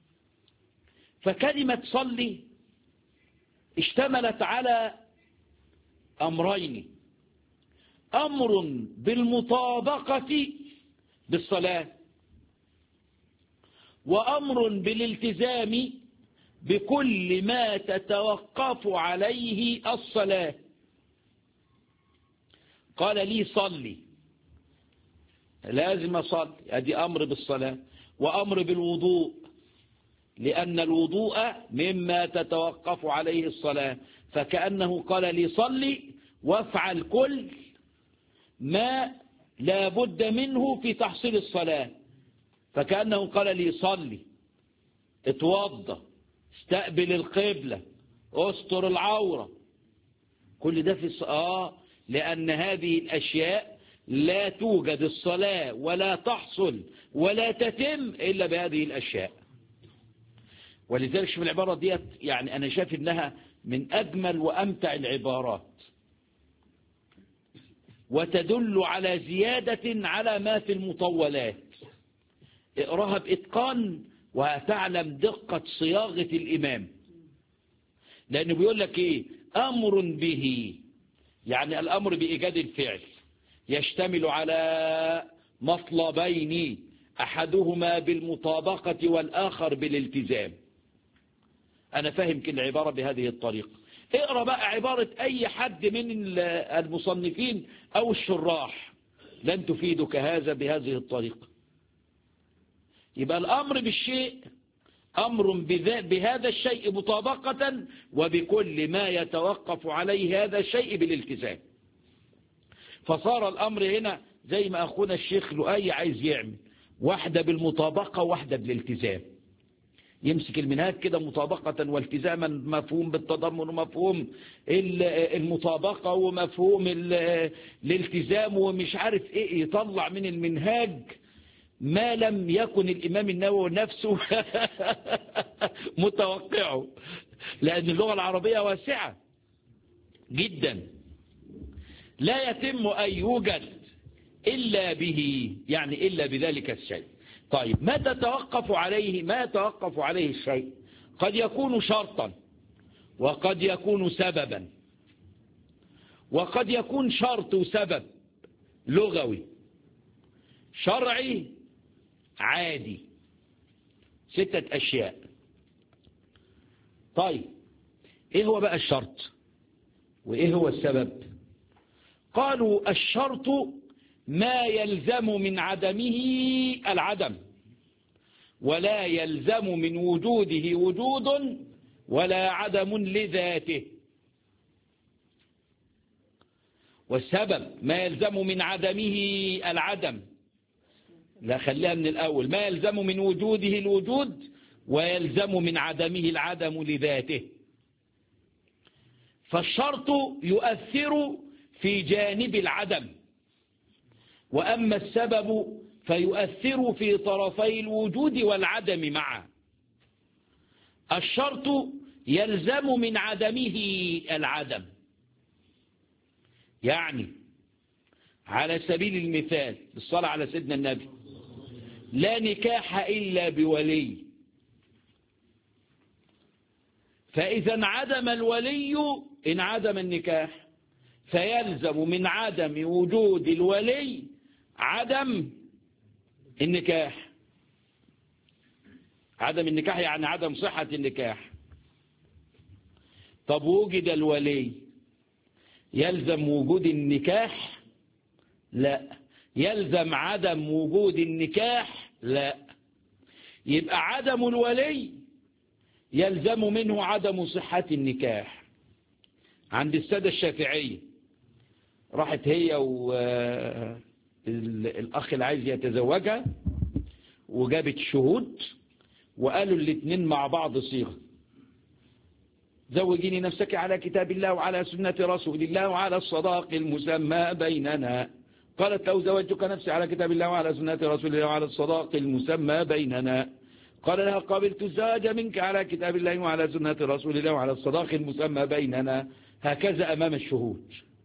فكلمة صلي اشتملت على أمرين أمر بالمطابقة بالصلاة وأمر بالالتزام بكل ما تتوقف عليه الصلاة قال لي صلي لازم أصلي هذه أمر بالصلاة وأمر بالوضوء لأن الوضوء مما تتوقف عليه الصلاة فكأنه قال لي صلي وافعل كل ما لا بد منه في تحصيل الصلاة فكأنه قال لي صلي اتوضى استقبل القبلة استر العورة كل ده في الص... آه لأن هذه الأشياء لا توجد الصلاة ولا تحصل ولا تتم إلا بهذه الأشياء ولذلك شوف العبارة ديت يعني أنا شايف إنها من أجمل وأمتع العبارات وتدل على زيادة على ما في المطولات اقراها بإتقان وهتعلم دقة صياغة الإمام لأنه بيقول لك إيه أمر به يعني الأمر بإيجاد الفعل يشتمل على مطلبين أحدهما بالمطابقة والآخر بالالتزام أنا فاهم كل عبارة بهذه الطريقة اقرأ بقى عبارة أي حد من المصنفين أو الشراح لن تفيدك هذا بهذه الطريقة يبقى الأمر بالشيء أمر بهذا الشيء مطابقة وبكل ما يتوقف عليه هذا الشيء بالالتزام فصار الأمر هنا زي ما أخونا الشيخ لؤي عايز يعمل واحدة بالمطابقة واحدة بالالتزام يمسك المنهاج كده مطابقة والتزاما مفهوم بالتضمن ومفهوم المطابقة ومفهوم الالتزام ومش عارف ايه يطلع من المنهاج ما لم يكن الإمام النووي نفسه متوقعه لأن اللغة العربية واسعة جدا لا يتم أن يوجد إلا به يعني إلا بذلك الشيء طيب ما تتوقف عليه ما يتوقف عليه الشيء قد يكون شرطا وقد يكون سببا وقد يكون شرط وسبب لغوي شرعي عادي ستة أشياء طيب إيه هو بقى الشرط وإيه هو السبب قالوا الشرط ما يلزم من عدمه العدم ولا يلزم من وجوده وجود ولا عدم لذاته والسبب ما يلزم من عدمه العدم لا خليها من الأول ما يلزم من وجوده الوجود ويلزم من عدمه العدم لذاته فالشرط يؤثر في جانب العدم وأما السبب فيؤثر في طرفي الوجود والعدم معا الشرط يلزم من عدمه العدم يعني على سبيل المثال بالصلاة على سيدنا النبي لا نكاح إلا بولي فإذا انعدم الولي انعدم النكاح فيلزم من عدم وجود الولي عدم النكاح عدم النكاح يعني عدم صحة النكاح طب وجد الولي يلزم وجود النكاح لا يلزم عدم وجود النكاح لا يبقى عدم الولي يلزم منه عدم صحة النكاح عند السادة الشافعية راحت هي والأخ اللي عايز يتزوجها وجابت شهود وقالوا الاثنين مع بعض صيغة زوجيني نفسك على كتاب الله وعلى سنة رسول الله وعلى الصداق المسمى بيننا قالت لو زوجتك نفسي على كتاب الله وعلى سنة رسول الله وعلى الصداق المسمى بيننا قال لها قابلت الزواج منك على كتاب الله وعلى سنة رسول الله وعلى الصداق المسمى بيننا هكذا أمام الشهود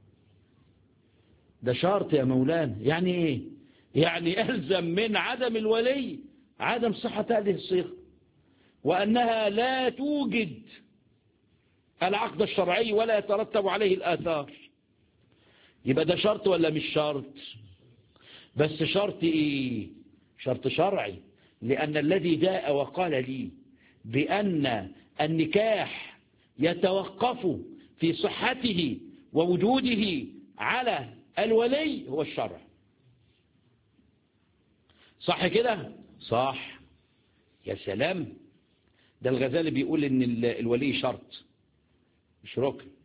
ده شرط يا مولانا يعني ايه يعني ألزم من عدم الولي عدم صحة هذه الصيغة وأنها لا توجد العقد الشرعي ولا يترتب عليه الآثار يبقى ده شرط ولا مش شرط بس شرط ايه شرط شرعي لأن الذي جاء وقال لي بأن النكاح يتوقف في صحته ووجوده على الولي هو الشرع صح كده صح يا سلام ده الغزالي بيقول ان الولي شرط مش ركن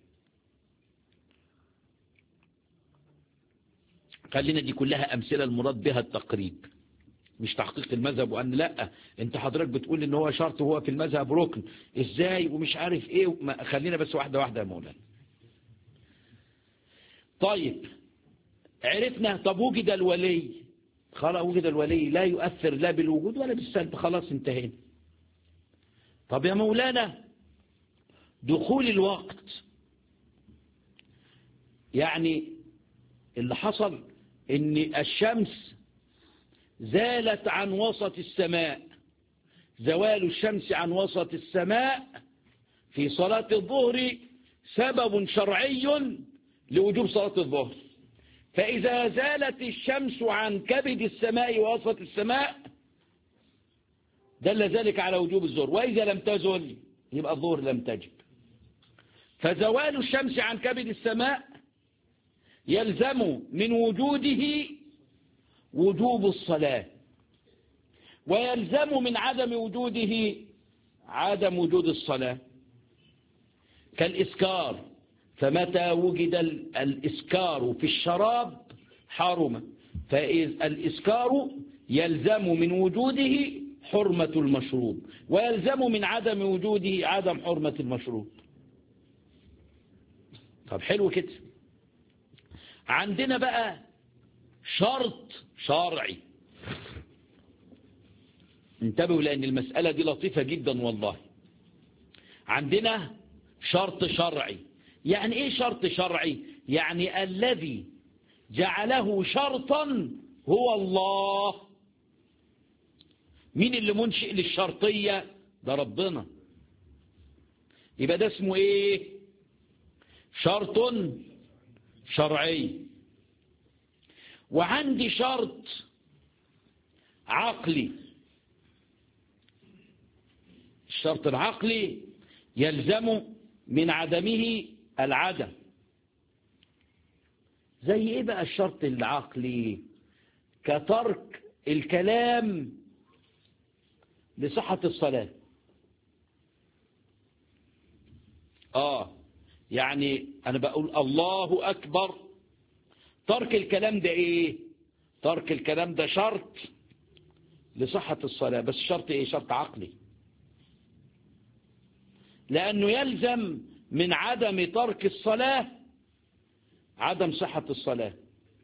خلينا دي كلها أمثلة المراد بها التقريب مش تحقيق المذهب وأن لا انت حضرتك بتقول ان هو شرط وهو في المذهب ركن ازاي ومش عارف ايه خلينا بس واحدة واحدة يا مولانا طيب عرفنا طب وجد الولي خلاص وجد الولي لا يؤثر لا بالوجود ولا بالسلب خلاص انتهينا طب يا مولانا دخول الوقت يعني اللي حصل ان الشمس زالت عن وسط السماء زوال الشمس عن وسط السماء في صلاة الظهر سبب شرعي لوجوب صلاة الظهر فإذا زالت الشمس عن كبد السماء ووسط السماء دل ذلك على وجوب الظهر وإذا لم تزل يبقى الظهر لم تجب فزوال الشمس عن كبد السماء يلزم من وجوده وجوب الصلاة ويلزم من عدم وجوده عدم وجود الصلاة كالإسكار فمتى وجد الإسكار في الشراب حرم فإذ الإسكار يلزم من وجوده حرمة المشروب ويلزم من عدم وجوده عدم حرمة المشروب طب حلو كده عندنا بقى شرط شرعي انتبهوا لأن المسألة دي لطيفة جدا والله عندنا شرط شرعي يعني ايه شرط شرعي يعني الذي جعله شرطا هو الله مين اللي منشئ للشرطية ده ربنا يبقى ده اسمه ايه شرط شرعي وعندي شرط عقلي الشرط العقلي يلزم من عدمه العدم زي ايه بقى الشرط العقلي كترك الكلام لصحة الصلاة اه يعني انا بقول الله اكبر ترك الكلام ده ايه ترك الكلام ده شرط لصحة الصلاة بس شرط ايه شرط عقلي لانه يلزم من عدم ترك الصلاة عدم صحة الصلاة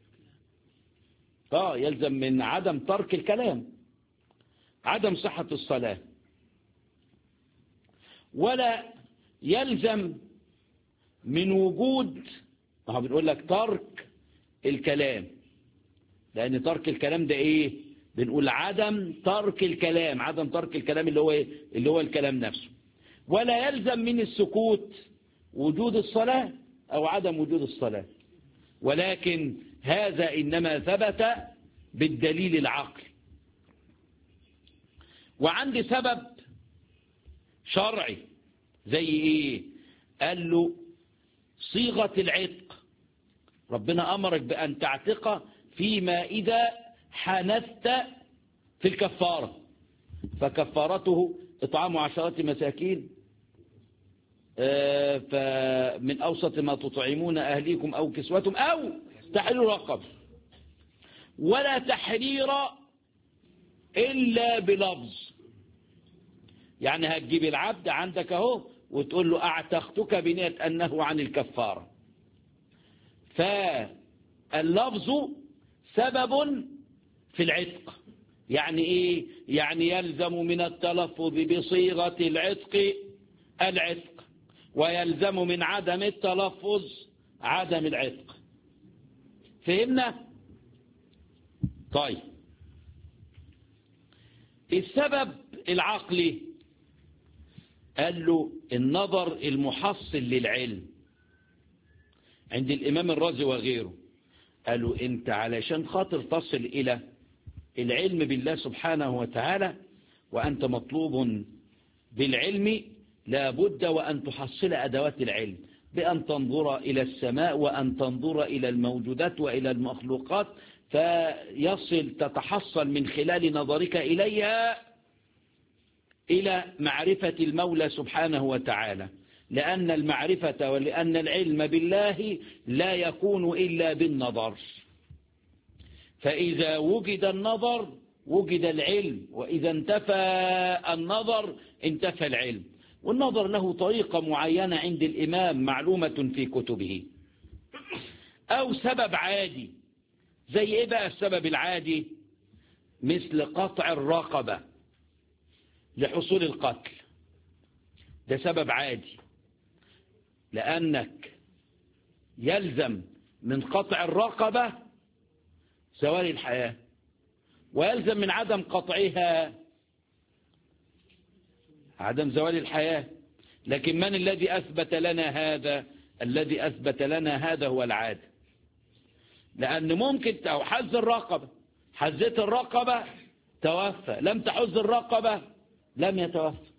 اه يلزم من عدم ترك الكلام عدم صحة الصلاة ولا يلزم من وجود ما بنقول لك ترك الكلام لأن ترك الكلام ده إيه بنقول عدم ترك الكلام عدم ترك الكلام اللي هو إيه؟ اللي هو الكلام نفسه ولا يلزم من السكوت وجود الصلاة أو عدم وجود الصلاة ولكن هذا إنما ثبت بالدليل العقلي وعندي سبب شرعي زي ايه قال له صيغة العتق ربنا أمرك بأن تعتق فيما إذا حنثت في الكفارة فكفارته إطعام عشرات مساكين فمن أوسط ما تطعمون أهليكم أو كسوتهم أو تحرير رقب ولا تحرير إلا بلفظ يعني هتجيب العبد عندك اهو وتقول له اعتقتك بنية أنه عن الكفارة فاللفظ سبب في العتق يعني ايه يعني يلزم من التلفظ بصيغة العتق العتق ويلزم من عدم التلفظ عدم العتق فهمنا طيب السبب العقلي قال له النظر المحصل للعلم عند الإمام الرازي وغيره قالوا انت علشان خاطر تصل إلى العلم بالله سبحانه وتعالى وأنت مطلوب بالعلم لابد وأن تحصل أدوات العلم بأن تنظر إلى السماء وأن تنظر إلى الموجودات وإلى المخلوقات فيصل تتحصل من خلال نظرك إليها إلى معرفة المولى سبحانه وتعالى لأن المعرفة ولأن العلم بالله لا يكون إلا بالنظر فإذا وجد النظر وجد العلم وإذا انتفى النظر انتفى العلم والنظر له طريقة معينة عند الإمام معلومة في كتبه أو سبب عادي زي إيه بقى السبب العادي مثل قطع الرقبة لحصول القتل ده سبب عادي لأنك يلزم من قطع الرقبة زوال الحياة ويلزم من عدم قطعها عدم زوال الحياة لكن من الذي أثبت لنا هذا الذي أثبت لنا هذا هو العادة لأن ممكن أو حز الرقبة حزت الرقبة توفى لم تحز الرقبة لم يتوفى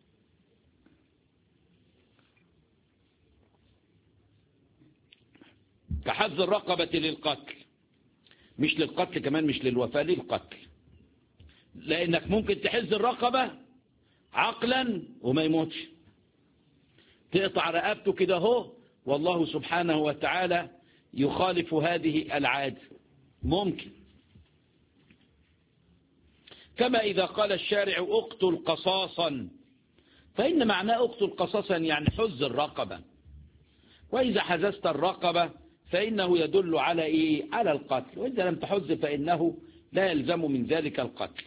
كحز الرقبة للقتل مش للقتل كمان مش للوفاة للقتل لأنك ممكن تحز الرقبة عقلا وما يموتش تقطع رقبته كده هو والله سبحانه وتعالى يخالف هذه العادة ممكن كما إذا قال الشارع اقتل قصاصا فإن معناه اقتل قصاصا يعني حز الرقبة وإذا حززت الرقبة فإنه يدل على إيه؟ على القتل وإذا لم تحز فإنه لا يلزم من ذلك القتل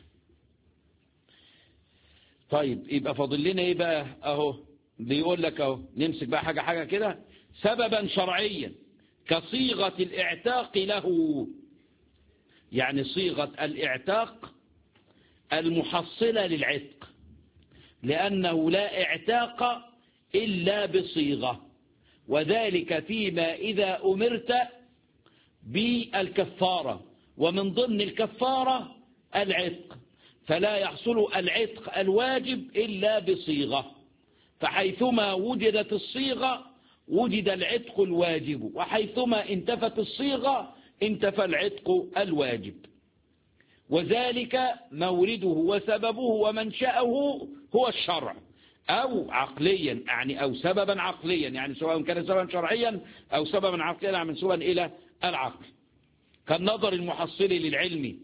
طيب يبقى فاضل لنا إيه بقى أهو بيقول لك أهو نمسك بقى حاجة حاجة كده سببا شرعيا كصيغة الاعتاق له يعني صيغة الاعتاق المحصلة للعتق لأنه لا اعتاق إلا بصيغة وذلك فيما إذا أمرت بالكفارة ومن ضمن الكفارة العتق فلا يحصل العتق الواجب إلا بصيغة فحيثما وجدت الصيغة وجد العتق الواجب وحيثما انتفت الصيغة انتفى العتق الواجب وذلك مورده وسببه ومنشأه هو الشرع أو عقليا يعني أو سببا عقليا يعني سواء كان سببا شرعيا أو سببا عقليا يعني منسوبا إلى العقل كالنظر المحصل للعلم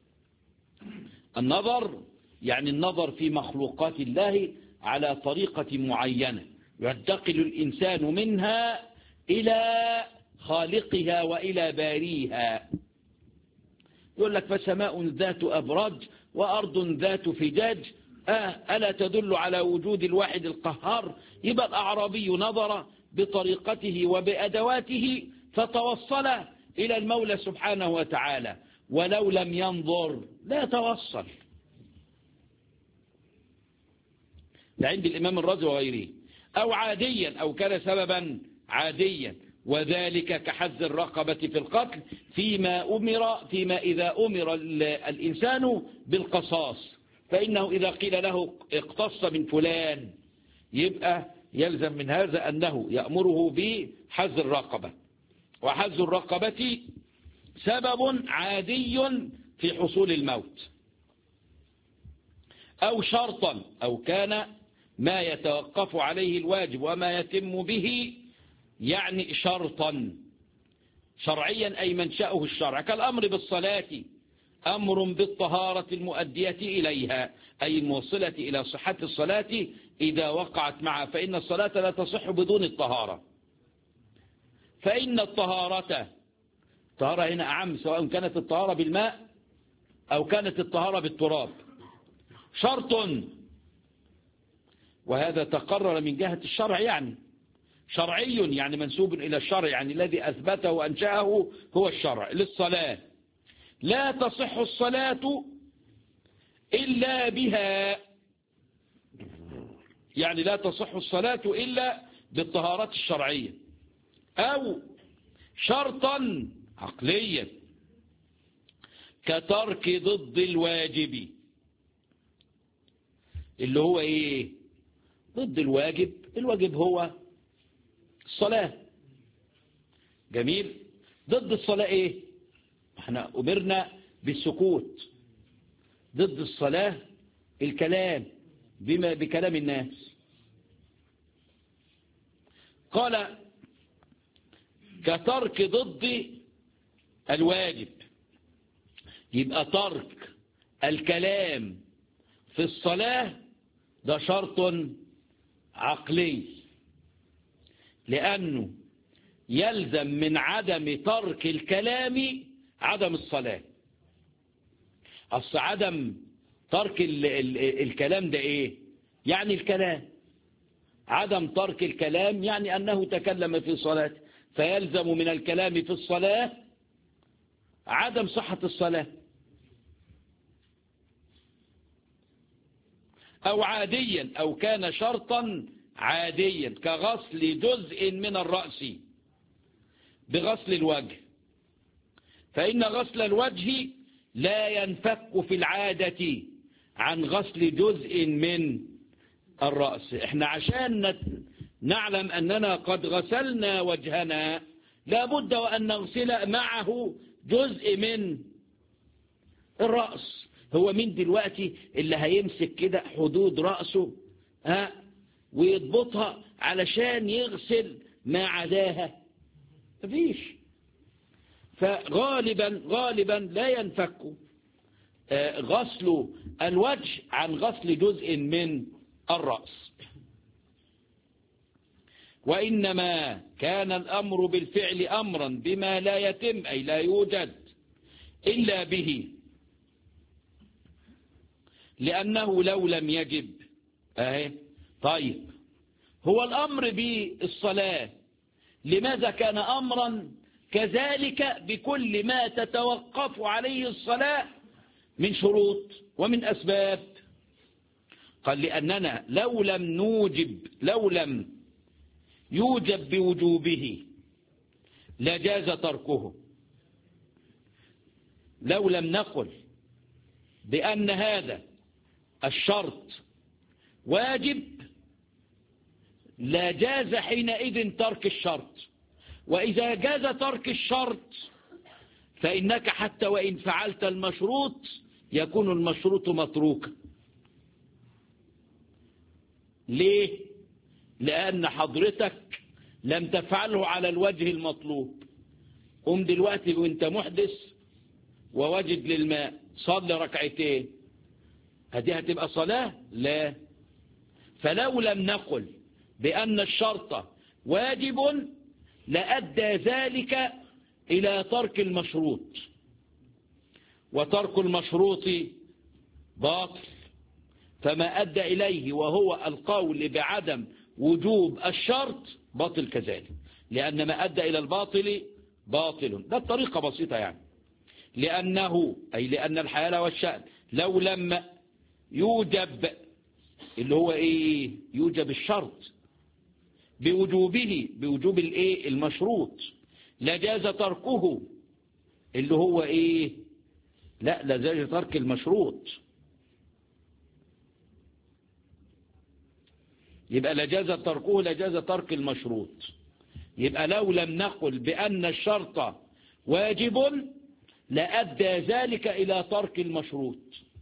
النظر يعني النظر في مخلوقات الله على طريقة معينة ينتقل الإنسان منها إلى خالقها وإلى باريها يقول لك فسماء ذات أبراج وأرض ذات فجاج آه ألا تدل على وجود الواحد القهار يبقى الأعرابي نظر بطريقته وبأدواته فتوصل إلى المولى سبحانه وتعالى ولو لم ينظر لا توصل عند الإمام الرازي وغيره أو عاديا أو كان سببا عاديا وذلك كحز الرقبة في القتل فيما أمر فيما إذا أمر الإنسان بالقصاص فإنه إذا قيل له اقتص من فلان يبقى يلزم من هذا أنه يأمره بحز الرقبة وحز الرقبة سبب عادي في حصول الموت أو شرطا أو كان ما يتوقف عليه الواجب وما يتم به يعني شرطا شرعيا أي منشأه الشرع كالأمر بالصلاة أمر بالطهارة المؤدية إليها أي الموصلة إلى صحة الصلاة إذا وقعت معها فإن الصلاة لا تصح بدون الطهارة فإن الطهارة الطهارة هنا أعم سواء كانت الطهارة بالماء أو كانت الطهارة بالتراب شرط وهذا تقرر من جهة الشرع يعني شرعي يعني منسوب إلى الشرع يعني الذي أثبته وأنشأه هو الشرع للصلاة لا تصح الصلاة إلا بها يعني لا تصح الصلاة إلا بالطهارات الشرعية أو شرطا عقليا كترك ضد الواجب اللي هو ايه ضد الواجب الواجب هو الصلاة جميل ضد الصلاة ايه احنا امرنا بالسكوت ضد الصلاة الكلام بما بكلام الناس قال كترك ضد الواجب يبقى ترك الكلام في الصلاة ده شرط عقلي لأنه يلزم من عدم ترك الكلام عدم الصلاة أصل عدم ترك ال ال الكلام ده إيه يعني الكلام عدم ترك الكلام يعني أنه تكلم في صلاة فيلزم من الكلام في الصلاة عدم صحة الصلاة أو عاديا أو كان شرطا عاديا كغسل جزء من الرأس بغسل الوجه فإن غسل الوجه لا ينفك في العادة عن غسل جزء من الرأس احنا عشان نعلم أننا قد غسلنا وجهنا لابد وأن نغسل معه جزء من الرأس هو مين دلوقتي اللي هيمسك كده حدود رأسه ها ويضبطها علشان يغسل ما عداها مفيش فغالبا غالبا لا ينفك غسل الوجه عن غسل جزء من الرأس وإنما كان الأمر بالفعل أمرا بما لا يتم أي لا يوجد إلا به لأنه لو لم يجب أهي طيب هو الأمر بالصلاة لماذا كان أمرا كذلك بكل ما تتوقف عليه الصلاة من شروط ومن أسباب قال لأننا لو لم نوجب لو لم يوجب بوجوبه لجاز تركه لو لم نقل بأن هذا الشرط واجب لا جاز حينئذ ترك الشرط وإذا جاز ترك الشرط فإنك حتى وإن فعلت المشروط يكون المشروط متروكا ليه لأن حضرتك لم تفعله على الوجه المطلوب قم دلوقتي وانت محدث ووجد للماء صلي ركعتين هذه هتبقى صلاة لا فلو لم نقل بأن الشرط واجب لأدى ذلك إلى ترك المشروط وترك المشروط باطل فما أدى إليه وهو القول بعدم وجوب الشرط باطل كذلك لأن ما أدى إلى الباطل باطل ده الطريقة بسيطة يعني لأنه أي لأن الحياة والشأن لو لم يوجب اللي هو إيه يوجب الشرط بوجوبه بوجوب الإيه المشروط لجاز تركه اللي هو إيه لا لجاز ترك المشروط يبقى لجاز تركه لجاز ترك المشروط يبقى لو لم نقل بأن الشرط واجب لأدى ذلك إلى ترك المشروط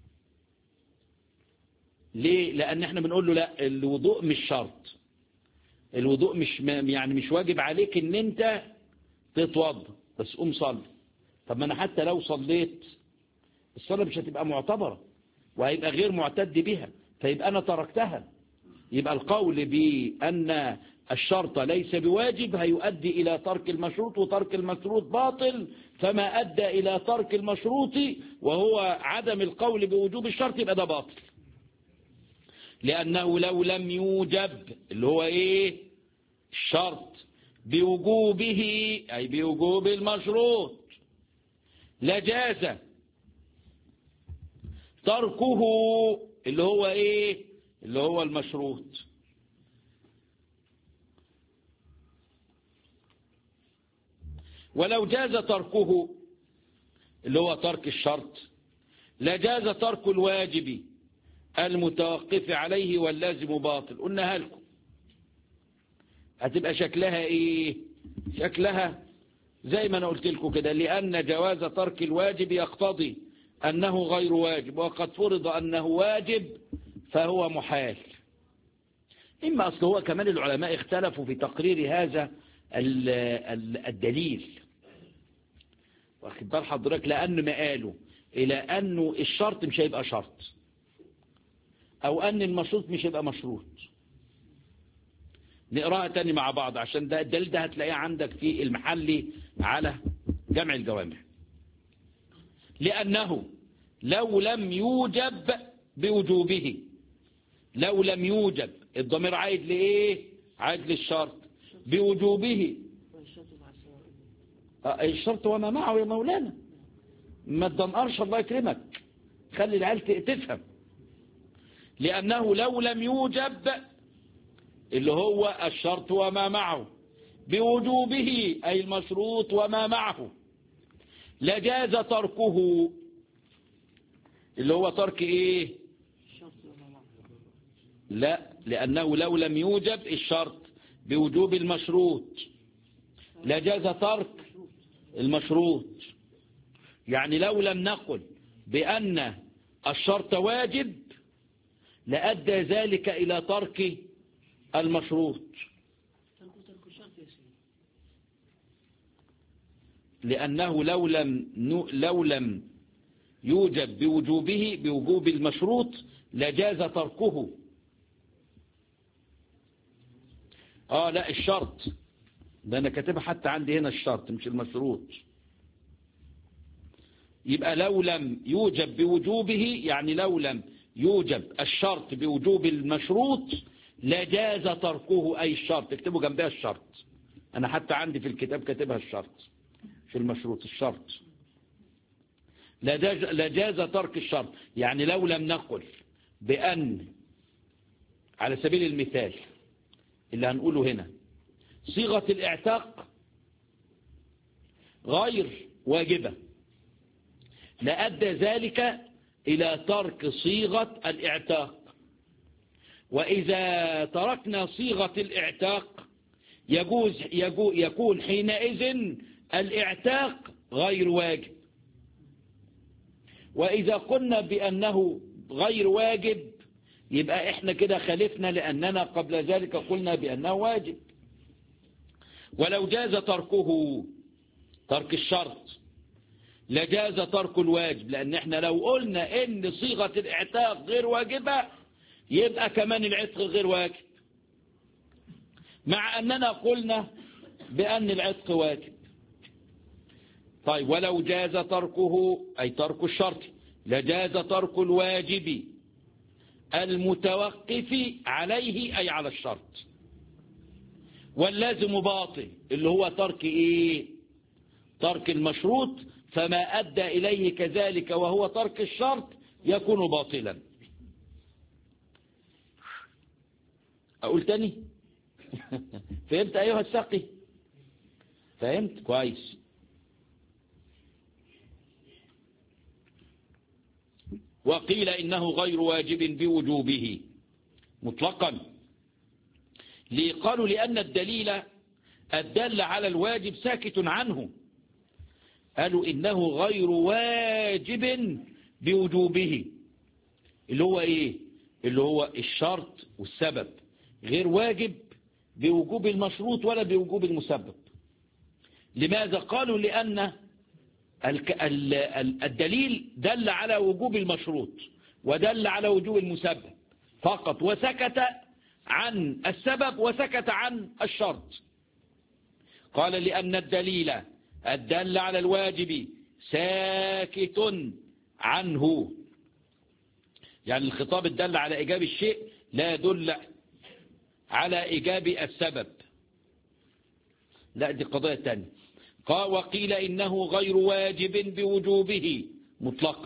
ليه لأن احنا بنقول له لا الوضوء مش شرط الوضوء مش يعني مش واجب عليك ان انت تتوضا بس قوم صلي طب ما انا حتى لو صليت الصلاة مش هتبقى معتبرة وهيبقى غير معتد بها فيبقى انا تركتها يبقى القول بأن الشرط ليس بواجب هيؤدي إلى ترك المشروط وترك المشروط باطل فما أدى إلى ترك المشروط وهو عدم القول بوجوب الشرط يبقى ده باطل لأنه لو لم يوجب اللي هو إيه الشرط بوجوبه أي بوجوب المشروط لجاز تركه اللي هو إيه اللي هو المشروط ولو جاز تركه اللي هو ترك الشرط لجاز ترك الواجب المتوقف عليه واللازم باطل قلناها لكم هتبقى شكلها ايه شكلها زي ما انا قلت لكم كده لان جواز ترك الواجب يقتضي انه غير واجب وقد فرض انه واجب فهو محال إما أصل هو كمان العلماء اختلفوا في تقرير هذا الدليل واخد بال حضرتك لأن ما قالوا إلى أنه الشرط مش هيبقى شرط أو أن المشروط مش هيبقى مشروط نقراها تاني مع بعض عشان ده الدليل ده هتلاقيه عندك في المحلي على جمع الجوامع لأنه لو لم يوجب بوجوبه لو لم يوجب الضمير عايد لإيه عايد للشرط بوجوبه والشرط مع السواء آه، الشرط وما معه يا مولانا ما تدنقرش الله يكرمك خلي العيال ت- تفهم لأنه لو لم يوجب اللي هو الشرط وما معه بوجوبه أي المشروط وما معه لجاز تركه اللي هو ترك ايه الشرط وما معه لا لأنه لو لم يوجب الشرط بوجوب المشروط لجاز ترك المشروط يعني لو لم نقل بأن الشرط واجب لأدى ذلك إلى ترك المشروط ترك ترك الشرط يا سيدي لأنه لو لم نو- لو لم يوجب بوجوبه بوجوب المشروط لجاز تركه اه لا الشرط ده انا كاتبها حتى عندي هنا الشرط مش المشروط يبقى لو لم يوجب بوجوبه يعني لو لم يوجب الشرط بوجوب المشروط لجاز تركه أي الشرط اكتبوا جنبها الشرط أنا حتى عندي في الكتاب كاتبها الشرط في المشروط الشرط لجاز, لجاز ترك الشرط يعني لو لم نقل بأن على سبيل المثال اللي هنقوله هنا صيغة الاعتاق غير واجبة لأدى ذلك إلى ترك صيغة الاعتاق وإذا تركنا صيغة الاعتاق يجوز يجو يكون حينئذ الاعتاق غير واجب وإذا قلنا بأنه غير واجب يبقى احنا كده خالفنا لأننا قبل ذلك قلنا بأنه واجب ولو جاز تركه ترك الشرط لجاز ترك الواجب لأن احنا لو قلنا ان صيغة الاعتاق غير واجبة يبقى كمان العتق غير واجب مع أننا قلنا بأن العتق واجب طيب ولو جاز تركه أي ترك الشرط لجاز ترك الواجب المتوقف عليه أي على الشرط واللازم باطل اللي هو ترك إيه ترك المشروط فما أدى إليه كذلك وهو ترك الشرط يكون باطلا أقول تاني فهمت أيها الساقي فهمت كويس وقيل إنه غير واجب بوجوبه مطلقا ليه قالوا لأن الدليل الدل على الواجب ساكت عنه قالوا إنه غير واجب بوجوبه اللي هو إيه اللي هو الشرط والسبب غير واجب بوجوب المشروط ولا بوجوب المسبب لماذا قالوا لأن الدليل دل على وجوب المشروط ودل على وجوب المسبب فقط وسكت عن السبب وسكت عن الشرط قال لأن الدليل الدل على الواجب ساكت عنه يعني الخطاب الدل على إيجاب الشيء لا يدل على إيجاب السبب لا دي قضية تانية قال وقيل إنه غير واجب بوجوبه مطلقا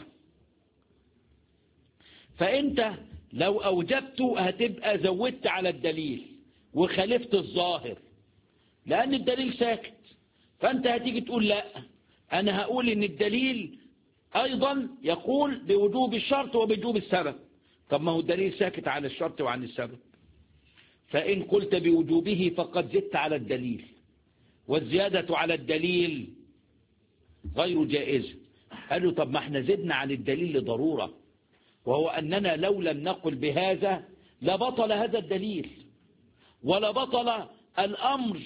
فأنت لو أوجبت هتبقى زودت على الدليل وخالفت الظاهر لأن الدليل ساكت فأنت هتيجي تقول لا أنا هقول إن الدليل أيضا يقول بوجوب الشرط وبوجوب السبب طب ما هو الدليل ساكت عن الشرط وعن السبب فإن قلت بوجوبه فقد زدت على الدليل والزيادة على الدليل غير جائزة قالوا طب ما احنا زدنا عن الدليل لضرورة وهو أننا لو لم نقل بهذا لبطل هذا الدليل ولبطل الأمر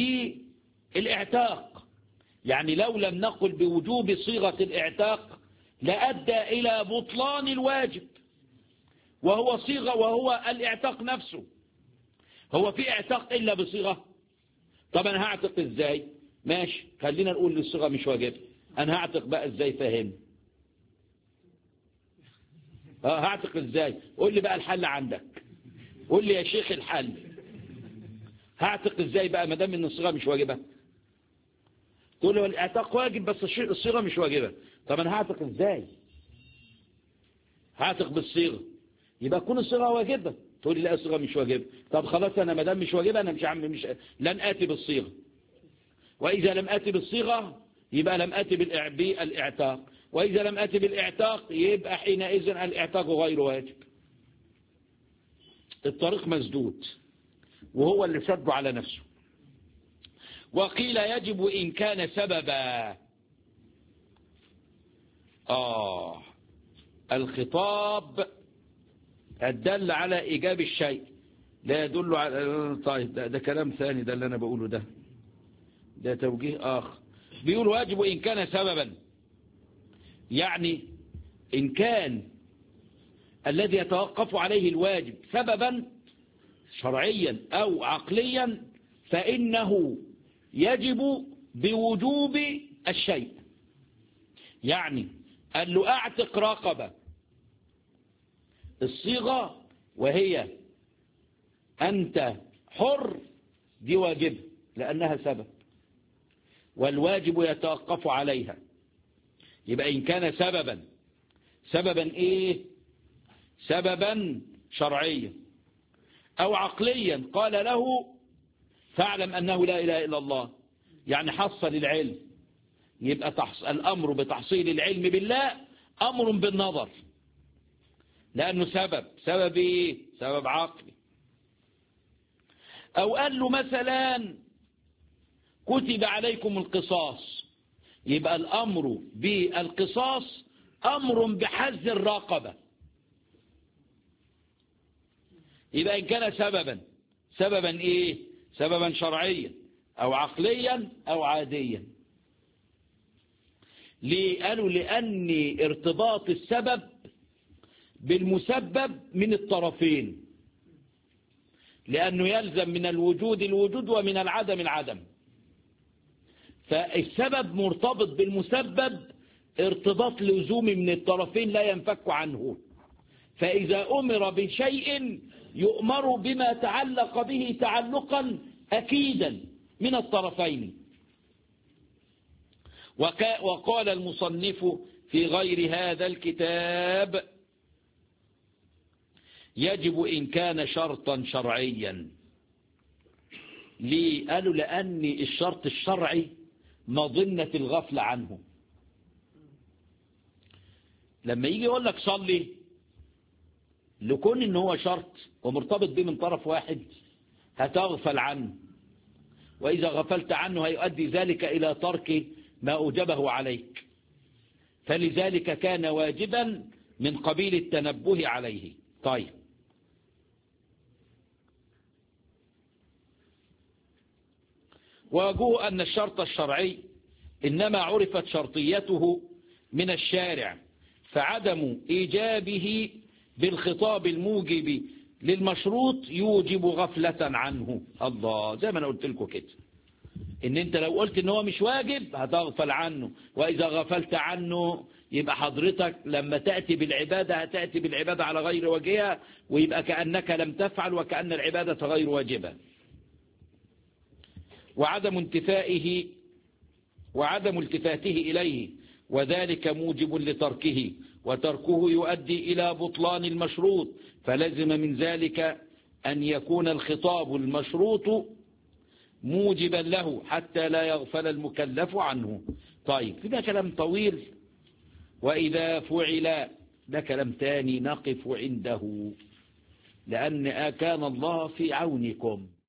بالاعتاق يعني لو لم نقل بوجوب صيغة الاعتاق لأدى إلى بطلان الواجب وهو صيغة وهو الاعتاق نفسه هو في اعتاق إلا بصيغة طب أنا هعتق إزاي ماشي خلينا نقول الصيغة مش واجب أنا هعتق بقى إزاي فاهم اه هعتق إزاي قول لي بقى الحل عندك قول لي يا شيخ الحل هعتق إزاي بقى ما دام إن الصيغة مش واجبة تقول لي الاعتاق واجب بس الصيغة مش واجبة طب أنا هعتق إزاي هعتق بالصيغة يبقى تكون الصيغة واجبة تقول لي لا الصيغة مش واجبة طب خلاص أنا ما دام مش واجبة أنا مش عم مش لن آتي بالصيغة وإذا لم آتي بالصيغة يبقى لم آتي بالاعتاق وإذا لم آتي بالاعتاق يبقى حينئذ الاعتاق غير واجب الطريق مسدود وهو اللي سده على نفسه وقيل يجب إن كان سببا آه الخطاب الدل على إيجاب الشيء لا يدل على طيب ده, ده كلام ثاني ده اللي أنا بقوله ده ده توجيه آخر بيقول واجب إن كان سببا يعني إن كان الذي يتوقف عليه الواجب سببا شرعيا أو عقليا فإنه يجب بوجوب الشيء يعني قال له أعتق رقبة الصيغة وهي أنت حر دي واجب لأنها سبب والواجب يتوقف عليها يبقى إن كان سببا سببا إيه سببا شرعيا أو عقليا قال له فاعلم أنه لا إله إلا الله يعني حصل العلم يبقى تحص... الأمر بتحصيل العلم بالله أمر بالنظر لأنه سبب سبب إيه سبب عقلي أو قال له مثلا كتب عليكم القصاص يبقى الأمر بالقصاص أمر بحز الرقبة يبقى إن كان سببا سببا إيه سببا شرعيا أو عقليا أو عاديا ليه قالوا لأن ارتباط السبب بالمسبب من الطرفين لأنه يلزم من الوجود الوجود ومن العدم العدم فالسبب مرتبط بالمسبب ارتباط لزومي من الطرفين لا ينفك عنه فإذا أمر بشيء يؤمر بما تعلق به تعلقا أكيدا من الطرفين وقال المصنف في غير هذا الكتاب يجب إن كان شرطا شرعيا ليه قالوا لأن الشرط الشرعي مظنة الغفلة عنه لما يجي يقول لك صلي لكون ان هو شرط ومرتبط به من طرف واحد هتغفل عنه وإذا غفلت عنه هيؤدي ذلك إلى ترك ما أوجبه عليك فلذلك كان واجبا من قبيل التنبه عليه طيب وجوه أن الشرط الشرعي إنما عرفت شرطيته من الشارع فعدم إيجابه بالخطاب الموجب للمشروط يوجب غفلة عنه الله زي ما أنا قلت لكم كده إن أنت لو قلت إن هو مش واجب هتغفل عنه وإذا غفلت عنه يبقى حضرتك لما تأتي بالعبادة هتأتي بالعبادة على غير وجهها ويبقى كأنك لم تفعل وكأن العبادة غير واجبة وعدم انتفائه وعدم التفاته إليه وذلك موجب لتركه وتركه يؤدي إلى بطلان المشروط فلزم من ذلك أن يكون الخطاب المشروط موجبا له حتى لا يغفل المكلف عنه طيب ده كلام طويل وإذا فعل ده كلام تاني نقف عنده لأن كان الله في عونكم